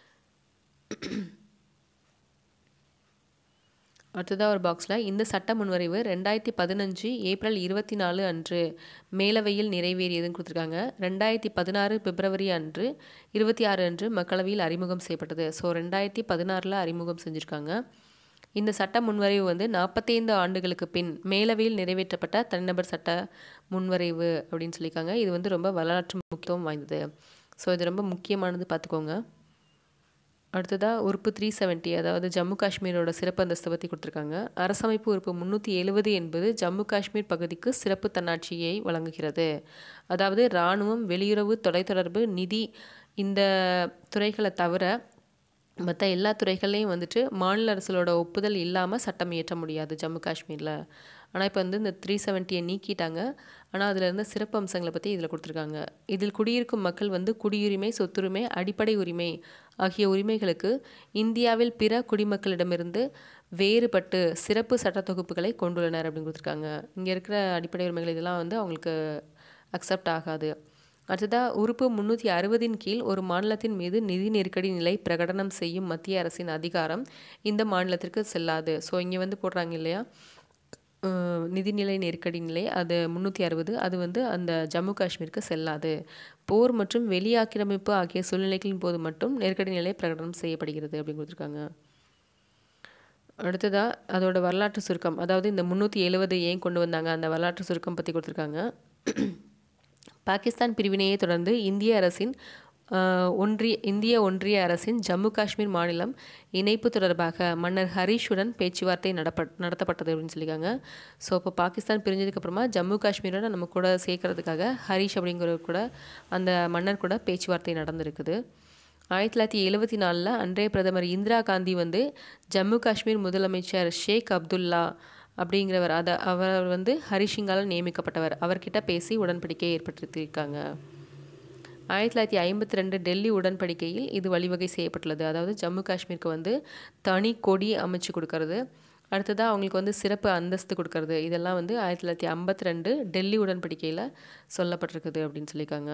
அடுத்ததாக ஒரு பாக்ஸில் இந்த சட்ட முன்வரைவு ரெண்டாயிரத்தி பதினஞ்சு ஏப்ரல் இருபத்தி நாலு அன்று மேலவையில் நிறைவேறியதுன்னு கொடுத்துருக்காங்க ரெண்டாயிரத்தி பதினாறு பிப்ரவரி அன்று இருபத்தி ஆறு அன்று மக்களவையில் அறிமுகம் செய்யப்பட்டது ஸோ ரெண்டாயிரத்தி பதினாறில் அறிமுகம் செஞ்சுருக்காங்க இந்த சட்ட முன்வரைவு வந்து நாற்பத்தைந்து ஆண்டுகளுக்கு பின் மேலவையில் நிறைவேற்றப்பட்ட தனிநபர் சட்ட முன்வரைவு அப்படின்னு சொல்லியிருக்காங்க இது வந்து ரொம்ப வரலாற்று முக்கியத்துவம் வாய்ந்தது ஸோ இது ரொம்ப முக்கியமானது பார்த்துக்கோங்க அடுத்ததாக உறுப்பு த்ரீ செவன்ட்டி அதாவது ஜம்மு காஷ்மீரோட சிறப்பு அந்தஸ்தை பற்றி கொடுத்துருக்காங்க அரசமைப்பு உறுப்பு முந்நூற்றி எழுபது என்பது ஜம்மு காஷ்மீர் பகுதிக்கு சிறப்பு தன்னாட்சியை வழங்குகிறது அதாவது இராணுவம் வெளியுறவு தொலைத்தொடர்பு நிதி இந்த துறைகளை தவிர மற்ற எல்லா துறைகள்லையும் வந்துட்டு மாநில அரசுகளோட ஒப்புதல் இல்லாமல் சட்டம் இயற்ற முடியாது ஜம்மு காஷ்மீரில் ஆனால் இப்போ வந்து இந்த த்ரீ செவன்ட்டியை நீக்கிட்டாங்க ஆனால் அதில் இருந்த சிறப்பு அம்சங்களை பற்றி இதில் கொடுத்துருக்காங்க இதில் குடியிருக்கும் மக்கள் வந்து குடியுரிமை சொத்துரிமை அடிப்படை உரிமை ஆகிய உரிமைகளுக்கு இந்தியாவில் பிற குடிமக்களிடமிருந்து வேறுபட்டு சிறப்பு சட்ட தொகுப்புகளை கொண்டுள்ளனர் அப்படின்னு கொடுத்துருக்காங்க இங்கே இருக்கிற அடிப்படை உரிமைகள் இதெல்லாம் வந்து அவங்களுக்கு அக்செப்ட் ஆகாது அடுத்ததாக உறுப்பு முந்நூற்றி அறுபதின் கீழ் ஒரு மாநிலத்தின் மீது நிதி நெருக்கடி நிலை பிரகடனம் செய்யும் மத்திய அரசின் அதிகாரம் இந்த மாநிலத்திற்கு செல்லாது ஸோ இங்கே வந்து போடுறாங்க இல்லையா நிதிநிலை நெருக்கடி நிலை அது முந்நூற்றி அறுபது அது வந்து அந்த ஜம்மு காஷ்மீருக்கு செல்லாது போர் மற்றும் வெளியாக்கிரமிப்பு ஆகிய சூழ்நிலைகளின் போது மட்டும் நெருக்கடி நிலை பிரகடனம் செய்யப்படுகிறது அப்படின்னு கொடுத்துருக்காங்க அடுத்ததாக அதோட வரலாற்று சுருக்கம் அதாவது இந்த முந்நூற்றி எழுபது ஏன் கொண்டு வந்தாங்க அந்த வரலாற்று சுருக்கம் பற்றி கொடுத்துருக்காங்க பாகிஸ்தான் பிரிவினையை தொடர்ந்து இந்திய அரசின் ஒன்றிய இந்திய ஒன்றிய அரசின் ஜம்மு காஷ்மீர் மாநிலம் இணைப்பு தொடர்பாக மன்னர் ஹரீஷுடன் பேச்சுவார்த்தை நடப்ப நடத்தப்பட்டது அப்படின்னு சொல்லியிருக்காங்க ஸோ இப்போ பாகிஸ்தான் பிரிஞ்சதுக்கப்புறமா ஜம்மு காஷ்மீரோட நம்ம கூட சேர்க்கறதுக்காக ஹரீஷ் அப்படிங்கிற கூட அந்த மன்னர் கூட பேச்சுவார்த்தை நடந்திருக்குது ஆயிரத்தி தொள்ளாயிரத்தி எழுபத்தி நாலில் அன்றைய பிரதமர் இந்திரா காந்தி வந்து ஜம்மு காஷ்மீர் முதலமைச்சர் ஷேக் அப்துல்லா அப்படிங்கிறவர் அதை அவர் வந்து ஹரிஷிங்கால் நியமிக்கப்பட்டவர் அவர்கிட்ட பேசி உடன்படிக்கை ஏற்படுத்தியிருக்காங்க ஆயிரத்தி தொள்ளாயிரத்தி ஐம்பத்தி ரெண்டு டெல்லி உடன்படிக்கையில் இது வழிவகை செய்யப்பட்டுள்ளது அதாவது ஜம்மு காஷ்மீருக்கு வந்து தனி கொடி அமைச்சு கொடுக்கறது அடுத்ததாக அவங்களுக்கு வந்து சிறப்பு அந்தஸ்து கொடுக்கறது இதெல்லாம் வந்து ஆயிரத்தி தொள்ளாயிரத்தி ஐம்பத்தி ரெண்டு டெல்லி உடன்படிக்கையில் சொல்லப்பட்டிருக்குது அப்படின்னு சொல்லியிருக்காங்க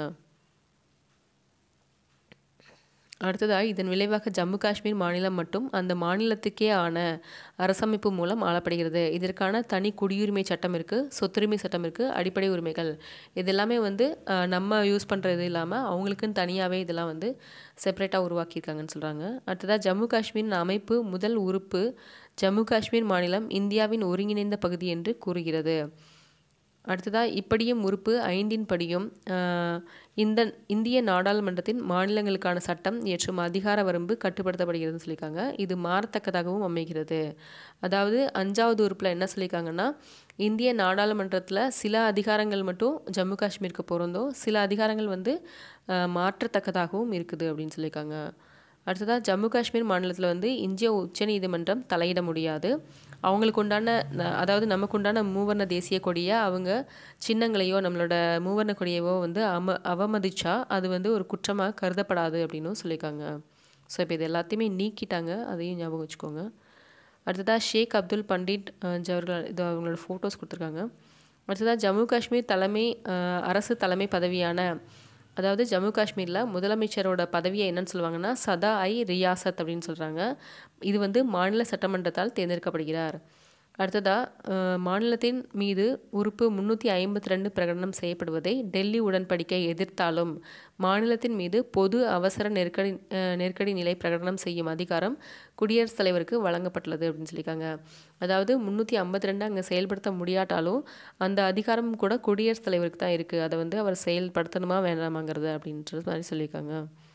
அடுத்ததாக இதன் விளைவாக ஜம்மு காஷ்மீர் மாநிலம் மட்டும் அந்த மாநிலத்துக்கே ஆன அரசமைப்பு மூலம் ஆளப்படுகிறது இதற்கான தனி குடியுரிமை சட்டம் இருக்குது சொத்துரிமை சட்டம் இருக்குது அடிப்படை உரிமைகள் இது எல்லாமே வந்து அஹ், நம்ம யூஸ் பண்ணுறது இல்லாமல் அவங்களுக்குன்னு தனியாகவே இதெல்லாம் வந்து செப்பரேட்டாக உருவாக்கியிருக்காங்கன்னு சொல்கிறாங்க அடுத்ததாக ஜம்மு காஷ்மீரின் அமைப்பு முதல் உறுப்பு ஜம்மு காஷ்மீர் மாநிலம் இந்தியாவின் ஒருங்கிணைந்த பகுதி என்று கூறுகிறது அடுத்ததாக இப்படியும் உறுப்பு ஐந்தின் படியும் ஆஹ், இந்த இந்திய நாடாளுமன்றத்தின் மாநிலங்களுக்கான சட்டம் இயற்றும் அதிகார வரம்பு கட்டுப்படுத்தப்படுகிறதுன்னு சொல்லியிருக்காங்க இது மாறத்தக்கதாகவும் அமைகிறது அதாவது அஞ்சாவது உறுப்பில் என்ன சொல்லியிருக்காங்கன்னா இந்திய நாடாளுமன்றத்தில் சில அதிகாரங்கள் மட்டும் ஜம்மு காஷ்மீருக்கு பொருந்தும் சில அதிகாரங்கள் வந்து ஆஹ், மாற்றத்தக்கதாகவும் இருக்குது அப்படின்னு சொல்லியிருக்காங்க அடுத்ததாக ஜம்மு காஷ்மீர் மாநிலத்தில் வந்து இந்திய உச்சநீதிமன்றம் தலையிட முடியாது அவங்களுக்கு உண்டான ந- அதாவது நமக்கு உண்டான மூவர்ண தேசிய கொடியை அவங்க சின்னங்களையோ நம்மளோட மூவர்ண கொடியவோ வந்து அம அவமதிச்சா அது வந்து ஒரு குற்றமாக கருதப்படாது அப்படின்னும் சொல்லியிருக்காங்க ஸோ இப்போ இது எல்லாத்தையுமே நீக்கிட்டாங்க அதையும் ஞாபகம் வச்சுக்கோங்க அடுத்ததாக ஷேக் அப்துல் பண்டிட் அஹ், ஜவஹர்லால் இது அவங்களோட ஃபோட்டோஸ் கொடுத்துருக்காங்க அடுத்ததாக ஜம்மு காஷ்மீர் தலைமை அஹ், அரசு தலைமை பதவியான அதாவது ஜம்மு காஷ்மீரில் முதலமைச்சரோட பதவியை என்னன்னு சொல்லுவாங்கன்னா சதா ஐ ரியாசத் அப்படின்னு சொல்கிறாங்க இது வந்து மாநில சட்டமன்றத்தால் தேர்ந்தெடுக்கப்படுகிறார் அடுத்ததாக மாநிலத்தின் மீது உறுப்பு முன்னூற்றி ஐம்பத்தி ரெண்டு பிரகடனம் செய்யப்படுவதை டெல்லி உடன்படிக்கை எதிர்த்தாலும் மாநிலத்தின் மீது பொது அவசர நெருக்கடி அஹ், நெருக்கடி நிலை பிரகடனம் செய்யும் அதிகாரம் குடியரசுத் தலைவருக்கு வழங்கப்பட்டுள்ளது அப்படின்னு சொல்லியிருக்காங்க அதாவது முந்நூற்றி ஐம்பத்தி ரெண்டு அங்கே செயல்படுத்த முடியாட்டாலும் அந்த அதிகாரம் கூட குடியரசுத் தலைவருக்கு தான் இருக்குது அதை வந்து அவர் செயல்படுத்தணுமா வேண்டாமாங்கிறது அப்படின்றது மாதிரி சொல்லியிருக்காங்க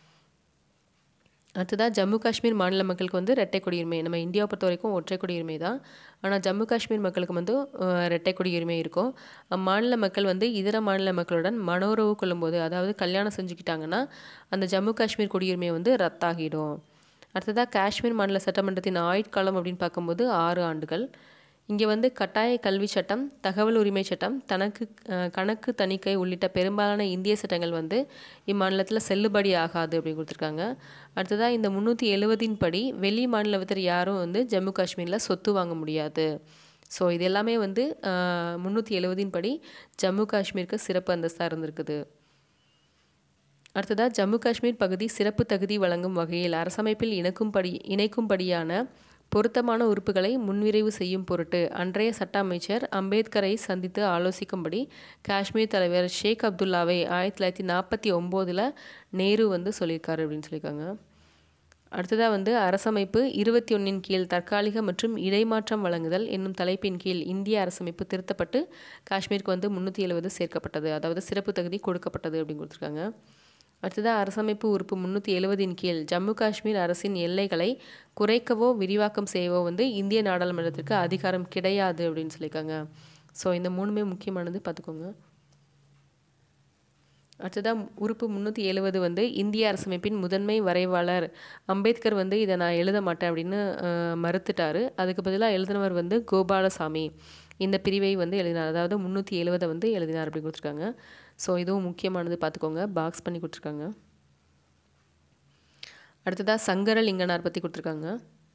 அடுத்ததாக ஜம்மு காஷ்மீர் மாநில மக்களுக்கு வந்து இரட்டை குடியுரிமை நம்ம இந்தியாவை பொறுத்த வரைக்கும் ஒற்றை குடியுரிமை தான் ஆனால் ஜம்மு காஷ்மீர் மக்களுக்கு வந்து அஹ், இரட்டை குடியுரிமை இருக்கும் அம்மாநில மக்கள் வந்து இதர மாநில மக்களுடன் மனோரவு கொள்ளும்போது அதாவது கல்யாணம் செஞ்சுக்கிட்டாங்கன்னா அந்த ஜம்மு காஷ்மீர் குடியுரிமை வந்து ரத்தாகிடும் அடுத்ததாக காஷ்மீர் மாநில சட்டமன்றத்தின் ஆயுட்காலம் அப்படின்னு பார்க்கும்போது ஆறு ஆண்டுகள் இங்கே வந்து கட்டாய கல்வி சட்டம் தகவல் உரிமை சட்டம் தனக்கு அஹ், கணக்கு தணிக்கை உள்ளிட்ட பெரும்பாலான இந்திய சட்டங்கள் வந்து இம்மாநிலத்தில் செல்லுபடி ஆகாது அப்படின்னு கொடுத்துருக்காங்க அடுத்ததாக இந்த முந்நூற்றி எழுவதின் படி வெளி மாநிலத்தர் யாரும் வந்து ஜம்மு காஷ்மீரில் சொத்து வாங்க முடியாது ஸோ இது எல்லாமே வந்து முந்நூற்றி எழுவதின் படி ஜம்மு காஷ்மீருக்கு சிறப்பு அந்தஸ்தாக இருந்திருக்குது அடுத்ததாக ஜம்மு காஷ்மீர் பகுதி சிறப்பு தகுதி வழங்கும் வகையில் அரசமைப்பில் இணைக்கும்படி இணைக்கும்படியான பொருத்தமான உறுப்புகளை முன்விரைவு செய்யும் பொருட்டு அன்றைய சட்ட அமைச்சர் அம்பேத்கரை சந்தித்து ஆலோசிக்கும்படி காஷ்மீர் தலைவர் ஷேக் அப்துல்லாவை ஆயிரத்தி தொள்ளாயிரத்தி நாற்பத்தி ஒம்போதில் நேரு வந்து சொல்லியிருக்காரு அப்படின்னு சொல்லியிருக்காங்க அடுத்ததாக வந்து அரசமைப்பு இருபத்தி ஒன்றின் கீழ் தற்காலிக மற்றும் இடைமாற்றம் வழங்குதல் என்னும் தலைப்பின் கீழ் இந்திய அரசமைப்பு திருத்தப்பட்டு காஷ்மீருக்கு வந்து முந்நூற்றி எழுபது சேர்க்கப்பட்டது அதாவது சிறப்பு தகுதி கொடுக்கப்பட்டது அப்படின்னு கொடுத்துருக்காங்க அடுத்ததாக அரசமைப்பு உறுப்பு முந்நூற்றி எழுவதின் கீழ் ஜம்மு காஷ்மீர் அரசின் எல்லைகளை குறைக்கவோ விரிவாக்கம் செய்யவோ வந்து இந்திய நாடாளுமன்றத்திற்கு அதிகாரம் கிடையாது அப்படின்னு சொல்லியிருக்காங்க ஸோ இந்த மூணுமே முக்கியமானது பார்த்துக்கோங்க அடுத்ததாக உறுப்பு முந்நூற்றி எழுவது வந்து இந்திய அரசமைப்பின் முதன்மை வரைவாளர் அம்பேத்கர் வந்து இதை நான் எழுத மாட்டேன் அப்படின்னு அஹ், மறுத்துட்டாரு அதுக்கு பதிலாக எழுதினவர் வந்து கோபாலசாமி இந்த பிரிவை வந்து எழுதினார் அதாவது முந்நூற்றி எழுவதை வந்து எழுதினார் அப்படின்னு கொடுத்துருக்காங்க ஸோ இதுவும் முக்கியமானது பார்த்துக்கோங்க பாக்ஸ் பண்ணி கொடுத்துருக்காங்க அடுத்ததாக சங்கரலிங்கனார் பற்றி கொடுத்துருக்காங்க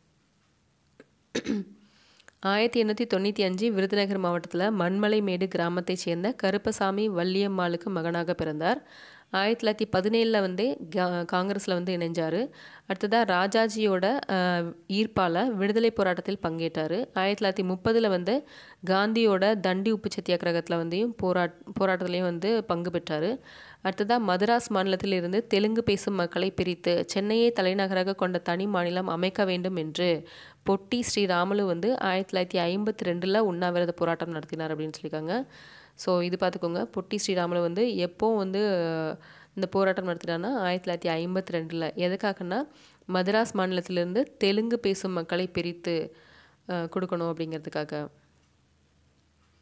ஆயிரத்தி எண்ணூற்றி தொண்ணூற்றி அஞ்சு விருதுநகர் மாவட்டத்தில் மண்மலைமேடு கிராமத்தைச் சேர்ந்த கருப்பசாமி வள்ளியம்மாளுக்கு மகனாக பிறந்தார் ஆயிரத்தி தொள்ளாயிரத்தி பதினேழில் வந்து கா- காங்கிரஸில் வந்து இணைஞ்சார் அடுத்ததாக ராஜாஜியோட அஹ், ஈர்ப்பால் விடுதலை போராட்டத்தில் பங்கேற்றார் ஆயிரத்தி தொள்ளாயிரத்தி முப்பதில் வந்து காந்தியோட தண்டி உப்பு சத்தியாகிரகத்தில் வந்து போராட் போராட்டத்துலேயும் வந்து பங்கு பெற்றார் அடுத்ததாக மதராஸ் மாநிலத்தில் இருந்து தெலுங்கு பேசும் மக்களை பிரித்து சென்னையை தலைநகராக கொண்ட தனி மாநிலம் அமைக்க வேண்டும் என்று பொட்டி ஸ்ரீராமுலு வந்து ஆயிரத்தி தொள்ளாயிரத்தி ஐம்பத்தி ரெண்டில் உண்ணாவிரத போராட்டம் நடத்தினார் அப்படின்னு சொல்லியிருக்காங்க ஸோ இது பார்த்துக்கோங்க பொட்டி ஸ்ரீராமுலு வந்து எப்போ வந்து அஹ், இந்த போராட்டம் நடத்தினான்னா ஆயிரத்தி தொள்ளாயிரத்தி ஐம்பத்தி ரெண்டில் எதுக்காகன்னா மதராஸ் மாநிலத்திலிருந்து தெலுங்கு பேசும் மக்களை பிரித்து அஹ், கொடுக்கணும் அப்படிங்கிறதுக்காக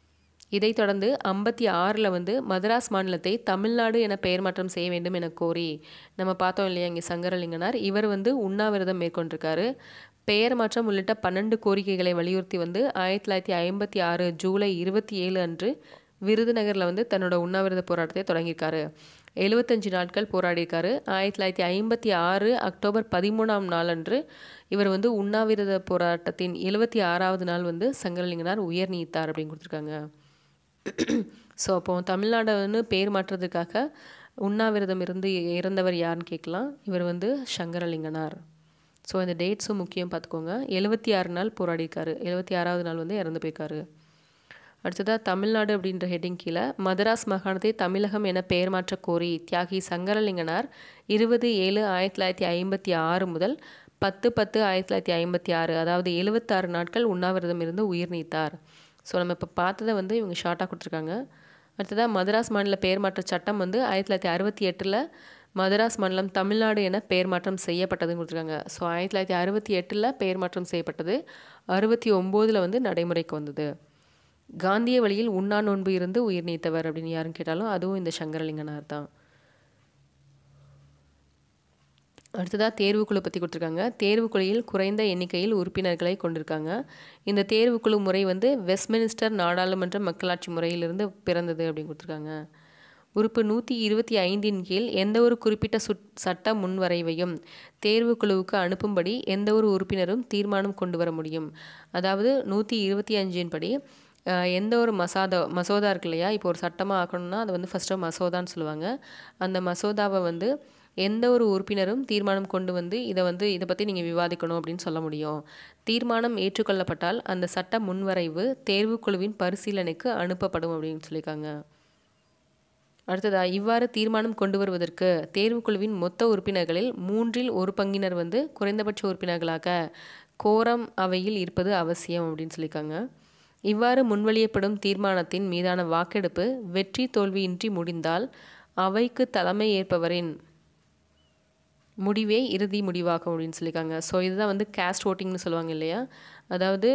இதைத் தொடர்ந்து ஐம்பத்தி ஆறில் வந்து மதராஸ் மாநிலத்தை தமிழ்நாடு என பெயர் மாற்றம் செய்ய வேண்டும் என கோரி நம்ம பார்த்தோம் இல்லையா இங்கே சங்கரலிங்கனார் இவர் வந்து உண்ணாவிரதம் மேற்கொண்டிருக்காரு பெயர் மாற்றம் உள்ளிட்ட பன்னெண்டு கோரிக்கைகளை வலியுறுத்தி வந்து ஆயிரத்தி தொள்ளாயிரத்தி ஐம்பத்தி ஆறு ஜூலை இருபத்தி ஏழு அன்று விருதுநகரில் வந்து தன்னோட உண்ணாவிரத போராட்டத்தை தொடங்கியிருக்காரு எழுபத்தஞ்சு நாட்கள் போராடியிருக்காரு ஆயிரத்தி தொள்ளாயிரத்தி ஐம்பத்தி ஆறு அக்டோபர் பதிமூணாம் நாளன்று இவர் வந்து உண்ணாவிரத போராட்டத்தின் எழுபத்தி ஆறாவது நாள் வந்து சங்கரலிங்கனார் உயர் நீத்தார் அப்படின்னு கொடுத்துருக்காங்க ஸோ அப்போ தமிழ்நாடு வந்து பேர் மாற்றுறதுக்காக உண்ணாவிரதம் இருந்து இறந்தவர் யாருன்னு கேட்கலாம் இவர் வந்து சங்கரலிங்கனார் ஸோ இந்த டேட்ஸும் முக்கியம் பார்த்துக்கோங்க எழுபத்தி ஆறு நாள் போராடியிருக்காரு எழுபத்தி ஆறாவது நாள் வந்து இறந்து போயிருக்காரு அடுத்ததாக தமிழ்நாடு அப்படின்ற ஹெட்டிங் கீழே மதராஸ் மாகாணத்தை தமிழகம் என பெயர் மாற்ற கோரி தியாகி சங்கரலிங்கனார் இருபது ஏழு ஆயிரத்தி தொள்ளாயிரத்தி ஐம்பத்தி ஆறு முதல் பத்து பத்து ஆயிரத்தி தொள்ளாயிரத்தி ஐம்பத்தி ஆறு அதாவது எழுபத்தாறு நாட்கள் உண்ணாவிரதம் இருந்து உயிர் நீத்தார் ஸோ நம்ம இப்போ பார்த்ததை வந்து இவங்க ஷார்ட்டாக கொடுத்துருக்காங்க அடுத்ததாக மதராஸ் மாநில பெயர் மாற்ற சட்டம் வந்து ஆயிரத்தி தொள்ளாயிரத்தி அறுபத்தி எட்டில் மதராஸ் மாநிலம் தமிழ்நாடு என பெயர் மாற்றம் செய்யப்பட்டதுன்னு கொடுத்துருக்காங்க ஸோ ஆயிரத்தி தொள்ளாயிரத்தி அறுபத்தி எட்டில் பெயர் மாற்றம் செய்யப்பட்டது அறுபத்தி ஒம்போதில் வந்து நடைமுறைக்கு வந்தது காந்திய வழியில் உண்ணா நோன்பு இருந்து உயிர் நீத்தவர் அப்படின்னு யாரும் கேட்டாலும் அதுவும் இந்த சங்கரலிங்கனார் தான் அடுத்ததாக தேர்வுக்குழு பற்றி கொடுத்துருக்காங்க தேர்வுக்குழுவில் குறைந்த எண்ணிக்கையில் உறுப்பினர்களை கொண்டிருக்காங்க இந்த தேர்வுக்குழு முறை வந்து வெஸ்ட்மினிஸ்டர் நாடாளுமன்ற மக்களாட்சி முறையிலிருந்து பிறந்தது அப்படின்னு கொடுத்துருக்காங்க உறுப்பு நூற்றி இருபத்தி ஐந்தின் கீழ் எந்த ஒரு குறிப்பிட்ட சுட் சட்ட முன்வரைவையும் தேர்வுக்குழுவுக்கு அனுப்பும்படி எந்த ஒரு உறுப்பினரும் தீர்மானம் கொண்டு வர முடியும் அதாவது நூற்றி இருபத்தி அஞ்சின் படி எந்த ஒரு மசாதா மசோதா இருக்கு இல்லையா இப்போ ஒரு சட்டமாக ஆக்கணும்னா அது வந்து ஃபஸ்ட்டு மசோதான்னு சொல்லுவாங்க அந்த மசோதாவை வந்து எந்த ஒரு உறுப்பினரும் தீர்மானம் கொண்டு வந்து இதை வந்து இதை பற்றி நீங்கள் விவாதிக்கணும் அப்படின்னு சொல்ல முடியும் தீர்மானம் ஏற்றுக்கொள்ளப்பட்டால் அந்த சட்ட முன்வரைவு தேர்வுக்குழுவின் பரிசீலனைக்கு அனுப்பப்படும் அப்படின்னு சொல்லியிருக்காங்க அடுத்ததா இவ்வாறு தீர்மானம் கொண்டு வருவதற்கு தேர்வுக்குழுவின் மொத்த உறுப்பினர்களில் மூன்றில் ஒரு பங்கினர் வந்து குறைந்தபட்ச உறுப்பினர்களாக கோரம் அவையில் இருப்பது அவசியம் அப்படின்னு சொல்லியிருக்காங்க இவ்வாறு முன்வழியப்படும் தீர்மானத்தின் மீதான வாக்கெடுப்பு வெற்றி தோல்வியின்றி முடிந்தால் அவைக்கு தலைமை ஏற்பவரின் முடிவே இறுதி முடிவாகும் அப்படின்னு சொல்லியிருக்காங்க ஸோ இதுதான் வந்து கேஸ்ட் ஓட்டிங்னு சொல்லுவாங்க இல்லையா அதாவது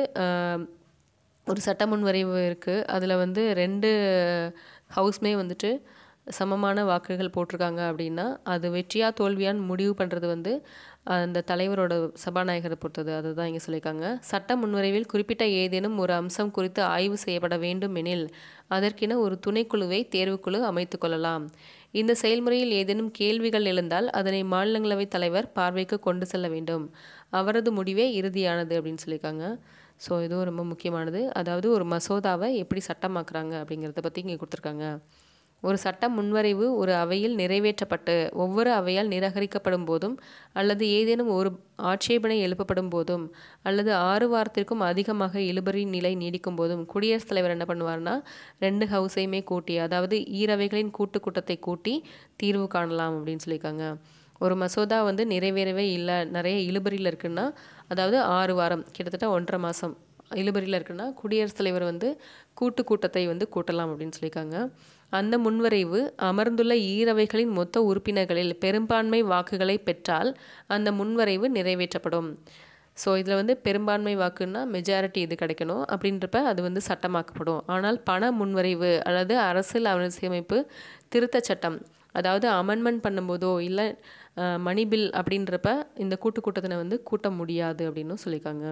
ஒரு சட்ட முன்வரைவு இருக்குது அதில் வந்து ரெண்டு ஹவுஸ்மே வந்துட்டு சமமான வாக்குகள் போட்டிருக்காங்க அப்படின்னா அது வெற்றியா தோல்வியான்னு முடிவு பண்ணுறது வந்து அந்த தலைவரோட சபாநாயகரை பொறுத்தது அதுதான் இங்கே சொல்லியிருக்காங்க சட்ட முன்வரைவில் குறிப்பிட்ட ஏதேனும் ஒரு அம்சம் குறித்து ஆய்வு செய்யப்பட வேண்டும் எனில் அதற்கென ஒரு துணைக்குழுவை தேர்வுக்குழு அமைத்து கொள்ளலாம் இந்த செயல்முறையில் ஏதேனும் கேள்விகள் எழுந்தால் அதனை மாநிலங்களவை தலைவர் பார்வைக்கு கொண்டு செல்ல வேண்டும் அவரது முடிவே இறுதியானது அப்படின்னு சொல்லியிருக்காங்க ஸோ இதுவும் ரொம்ப முக்கியமானது அதாவது ஒரு மசோதாவை எப்படி சட்டமாக்குறாங்க அப்படிங்கிறத பற்றி இங்கே கொடுத்துருக்காங்க ஒரு சட்ட முன்வரைவு ஒரு அவையில் நிறைவேற்றப்பட்டு ஒவ்வொரு அவையால் நிராகரிக்கப்படும் போதும் அல்லது ஏதேனும் ஒரு ஆட்சேபனை எழுப்பப்படும் போதும் அல்லது ஆறு வாரத்திற்கும் அதிகமாக இழுபறி நிலை நீடிக்கும் போதும் குடியரசுத் தலைவர் என்ன பண்ணுவார்னா ரெண்டு ஹவுஸையுமே கூட்டி அதாவது ஈரவைகளின் கூட்டு கூட்டத்தை கூட்டி தீர்வு காணலாம் அப்படின்னு சொல்லியிருக்காங்க ஒரு மசோதா வந்து நிறைவேறவே இல்லை நிறைய இழுபறியில் இருக்குன்னா அதாவது ஆறு வாரம் கிட்டத்தட்ட ஒன்றரை மாதம் இழுபறியில் இருக்குன்னா குடியரசுத் தலைவர் வந்து கூட்டு கூட்டத்தை வந்து கூட்டலாம் அப்படின்னு சொல்லியிருக்காங்க அந்த முன்வரைவு அமர்ந்துள்ள ஈரவைகளின் மொத்த உறுப்பினர்களில் பெரும்பான்மை வாக்குகளை பெற்றால் அந்த முன்வரைவு நிறைவேற்றப்படும் ஸோ இதில் வந்து பெரும்பான்மை வாக்குன்னா மெஜாரிட்டி இது கிடைக்கணும் அப்படின்றப்ப அது வந்து சட்டமாக்கப்படும் ஆனால் பண முன்வரைவு அல்லது அரசியல் அரசியமைப்பு திருத்தச் சட்டம் அதாவது அமெண்ட்மெண்ட் பண்ணும்போதோ இல்லை மணி பில் அப்படின்றப்ப இந்த கூட்டு கூட்டத்தினை வந்து கூட்ட முடியாது அப்படின்னு சொல்லியிருக்காங்க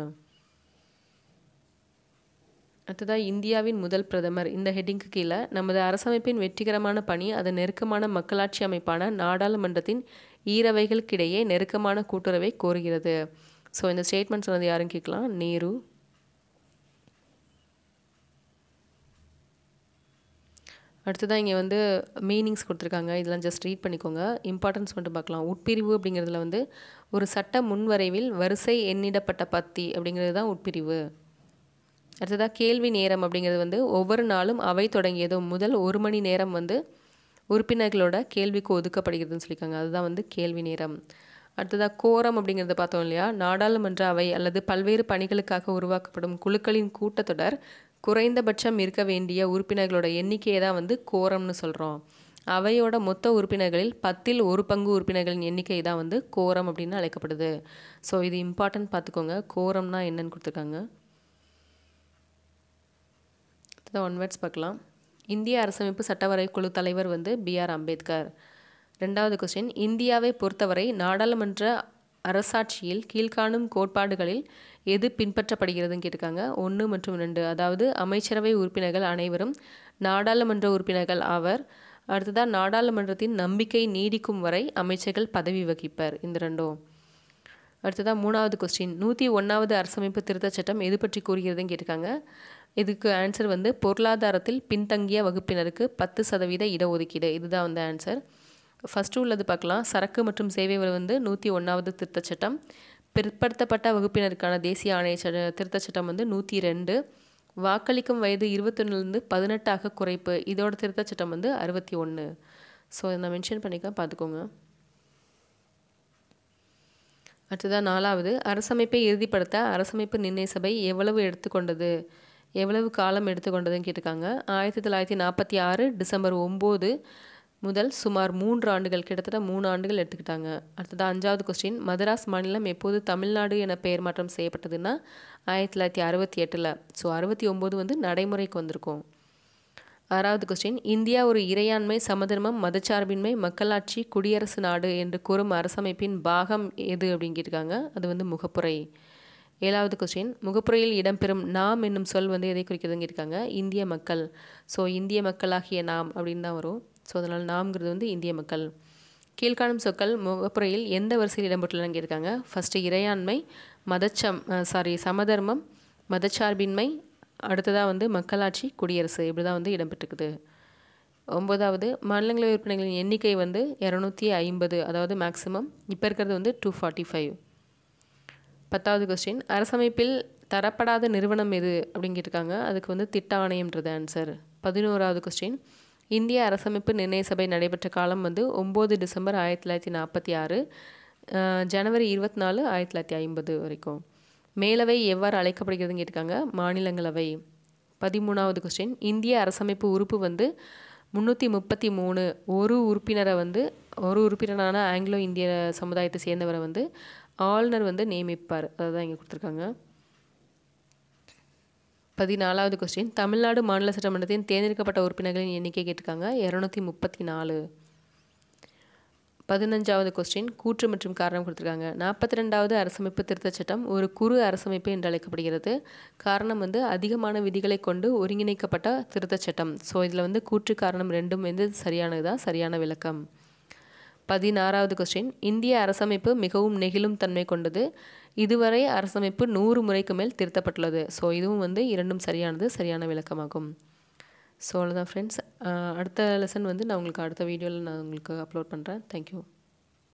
அடுத்ததாக இந்தியாவின் முதல் பிரதமர் இந்த ஹெட்டிங்க்கு கீழே நமது அரசமைப்பின் வெற்றிகரமான பணி அதன் நெருக்கமான மக்களாட்சி அமைப்பான நாடாளுமன்றத்தின் ஈரவைகளுக்கிடையே நெருக்கமான கூட்டுறவை கோருகிறது ஸோ இந்த ஸ்டேட்மெண்ட் சொன்னது யாரும் கேட்கலாம் நேரு அடுத்ததாக இங்கே வந்து மீனிங்ஸ் கொடுத்துருக்காங்க இதெல்லாம் ஜஸ்ட் ரீட் பண்ணிக்கோங்க இம்பார்ட்டன்ஸ் மட்டும் பார்க்கலாம் உட்பிரிவு அப்படிங்கிறதுல வந்து ஒரு சட்ட முன்வரைவில் வரிசை எண்ணிடப்பட்ட பத்தி அப்படிங்கிறது தான் உட்பிரிவு அடுத்ததாக கேள்வி நேரம் அப்படிங்கிறது வந்து ஒவ்வொரு நாளும் அவை தொடங்கியதும் முதல் ஒரு மணி நேரம் வந்து உறுப்பினர்களோட கேள்விக்கு ஒதுக்கப்படுகிறதுன்னு சொல்லியிருக்காங்க அதுதான் வந்து கேள்வி நேரம் அடுத்ததாக கோரம் அப்படிங்கிறத பார்த்தோம் இல்லையா நாடாளுமன்ற அவை அல்லது பல்வேறு பணிகளுக்காக உருவாக்கப்படும் குழுக்களின் கூட்டத்தொடர் குறைந்தபட்சம் இருக்க வேண்டிய உறுப்பினர்களோட எண்ணிக்கையை தான் வந்து கோரம்னு சொல்கிறோம் அவையோட மொத்த உறுப்பினர்களில் பத்தில் ஒரு பங்கு உறுப்பினர்களின் எண்ணிக்கை தான் வந்து கோரம் அப்படின்னு அழைக்கப்படுது ஸோ இது இம்பார்ட்டன்ட் பார்த்துக்கோங்க கோரம்னா என்னன்னு கொடுத்துருக்காங்க அடுத்ததாக ஒன் வேர்ட்ஸ் பார்க்கலாம் இந்திய அரசமைப்பு சட்டவரை குழு தலைவர் வந்து பிஆர் அம்பேத்கர் ரெண்டாவது கொஸ்டின் இந்தியாவை பொறுத்தவரை நாடாளுமன்ற அரசாட்சியில் கீழ்காணும் கோட்பாடுகளில் எது பின்பற்றப்படுகிறதுன்னு கேட்டிருக்காங்க ஒன்று மற்றும் ரெண்டு அதாவது அமைச்சரவை உறுப்பினர்கள் அனைவரும் நாடாளுமன்ற உறுப்பினர்கள் ஆவர் அடுத்ததாக நாடாளுமன்றத்தின் நம்பிக்கை நீடிக்கும் வரை அமைச்சர்கள் பதவி வகிப்பர் இந்த ரெண்டும் அடுத்ததாக மூணாவது கொஸ்டின் நூற்றி ஒன்றாவது அரசமைப்பு திருத்தச் சட்டம் எது பற்றி கூறுகிறதுன்னு கேட்டிருக்காங்க இதுக்கு ஆன்சர் வந்து பொருளாதாரத்தில் பின்தங்கிய வகுப்பினருக்கு பத்து சதவீத இடஒதுக்கீடு இதுதான் வந்து ஆன்சர் ஃபஸ்ட்டு உள்ளது பார்க்கலாம் சரக்கு மற்றும் சேவை வரி வந்து நூற்றி ஒன்றாவது திருத்தச் சட்டம் பிற்படுத்தப்பட்ட வகுப்பினருக்கான தேசிய ஆணைய சட்ட திருத்தச் சட்டம் வந்து நூற்றி ரெண்டு வாக்களிக்கும் வயது இருபத்தொன்னுலேருந்து பதினெட்டாக குறைப்பு இதோட திருத்தச் சட்டம் வந்து அறுபத்தி ஒன்று ஸோ இதை நான் மென்ஷன் பண்ணிக்க பார்த்துக்கோங்க அடுத்ததாக நாலாவது அரசமைப்பை இறுதிப்படுத்த அரசமைப்பு நிர்ணய சபை எவ்வளவு எடுத்துக்கொண்டது எவ்வளவு காலம் எடுத்துக்கொண்டதுன்னு கேட்டிருக்காங்க ஆயிரத்தி தொள்ளாயிரத்தி நாற்பத்தி ஆறு டிசம்பர் ஒம்பது முதல் சுமார் மூன்று ஆண்டுகள் கிட்டத்தட்ட மூணு ஆண்டுகள் எடுத்துக்கிட்டாங்க அடுத்தது அஞ்சாவது கொஸ்டின் மதராஸ் மாநிலம் எப்போது தமிழ்நாடு என பெயர் மாற்றம் செய்யப்பட்டதுன்னா ஆயிரத்தி தொள்ளாயிரத்தி அறுபத்தி எட்டில் ஸோ அறுபத்தி ஒம்பது வந்து நடைமுறைக்கு வந்திருக்கும் ஆறாவது கொஸ்டின் இந்தியா ஒரு இறையாண்மை சமதர்மம் மதச்சார்பின்மை மக்களாட்சி குடியரசு நாடு என்று கூறும் அரசமைப்பின் பாகம் எது அப்படின்னு கேட்டிருக்காங்க அது வந்து முகப்புரை ஏழாவது கொஸ்டின் முகப்புரையில் இடம்பெறும் நாம் என்னும் சொல் வந்து எதை குறிக்கிறதுன்னு கேட்டிருக்காங்க இந்திய மக்கள் ஸோ இந்திய மக்களாகிய நாம் அப்படின்னு தான் வரும் ஸோ அதனால் நாம்ங்கிறது வந்து இந்திய மக்கள் கீழ்காணும் சொற்கள் முகப்புரையில் எந்த வரிசையில் இடம்பெற்றுள்ளனு கேட்டிருக்காங்க ஃபஸ்ட்டு இறையாண்மை மதச்சம் சாரி சமதர்மம் மதச்சார்பின்மை அடுத்ததாக வந்து மக்களாட்சி குடியரசு இப்படி தான் வந்து இடம்பெற்றுக்குது ஒம்பதாவது மாநிலங்களவை உறுப்பினர்களின் எண்ணிக்கை வந்து இரநூத்தி ஐம்பது அதாவது மேக்ஸிமம் இப்போ இருக்கிறது வந்து டூ ஃபார்ட்டி ஃபைவ் பத்தாவது கொஸ்டின் அரசமைப்பில் தரப்படாத நிறுவனம் எது அப்படின்னு கேட்டிருக்காங்க அதுக்கு வந்து திட்ட ஆணையம்ன்றது ஆன்சர் பதினோராவது கொஸ்டின் இந்திய அரசமைப்பு நிர்ணய சபை நடைபெற்ற காலம் வந்து ஒம்பது டிசம்பர் ஆயிரத்தி தொள்ளாயிரத்தி நாற்பத்தி ஆறு ஜனவரி இருபத்தி நாலு ஆயிரத்தி தொள்ளாயிரத்தி ஐம்பது வரைக்கும் மேலவை எவ்வாறு அழைக்கப்படுகிறதுன்னு கேட்டிருக்காங்க மாநிலங்களவை பதிமூணாவது கொஸ்டின் இந்திய அரசமைப்பு உறுப்பு வந்து முந்நூற்றி முப்பத்தி மூணு ஒரு உறுப்பினரை வந்து ஒரு உறுப்பினரான ஆங்கிலோ இந்திய சமுதாயத்தை சேர்ந்தவரை வந்து ஆளுநர் வந்து நியமிப்பார் அதுதான் இங்கே கொடுத்துருக்காங்க பதினாலாவது கொஸ்டின் தமிழ்நாடு மாநில சட்டமன்றத்தின் தேர்ந்தெடுக்கப்பட்ட உறுப்பினர்களின் எண்ணிக்கை கேட்டிருக்காங்க இரநூத்தி முப்பத்தி நாலு பதினஞ்சாவது கொஸ்டின் கூற்று மற்றும் காரணம் கொடுத்துருக்காங்க நாற்பத்தி ரெண்டாவது அரசமைப்பு திருத்தச் சட்டம் ஒரு குறு அரசமைப்பு என்று அழைக்கப்படுகிறது காரணம் வந்து அதிகமான விதிகளை கொண்டு ஒருங்கிணைக்கப்பட்ட திருத்தச் சட்டம் ஸோ இதில் வந்து கூற்று காரணம் ரெண்டும் வந்து சரியானது தான் சரியான விளக்கம் பதினாறாவது கொஸ்டின் இந்திய அரசமைப்பு மிகவும் நெகிழும் தன்மை கொண்டது இதுவரை அரசமைப்பு நூறு முறைக்கு மேல் திருத்தப்பட்டுள்ளது ஸோ இதுவும் வந்து இரண்டும் சரியானது சரியான விளக்கமாகும் ஸோ அவ்வளோதான் ஃப்ரெண்ட்ஸ் அடுத்த லெசன் வந்து நான் உங்களுக்கு அடுத்த வீடியோவில் நான் உங்களுக்கு அப்லோட் பண்ணுறேன் தேங்க்யூ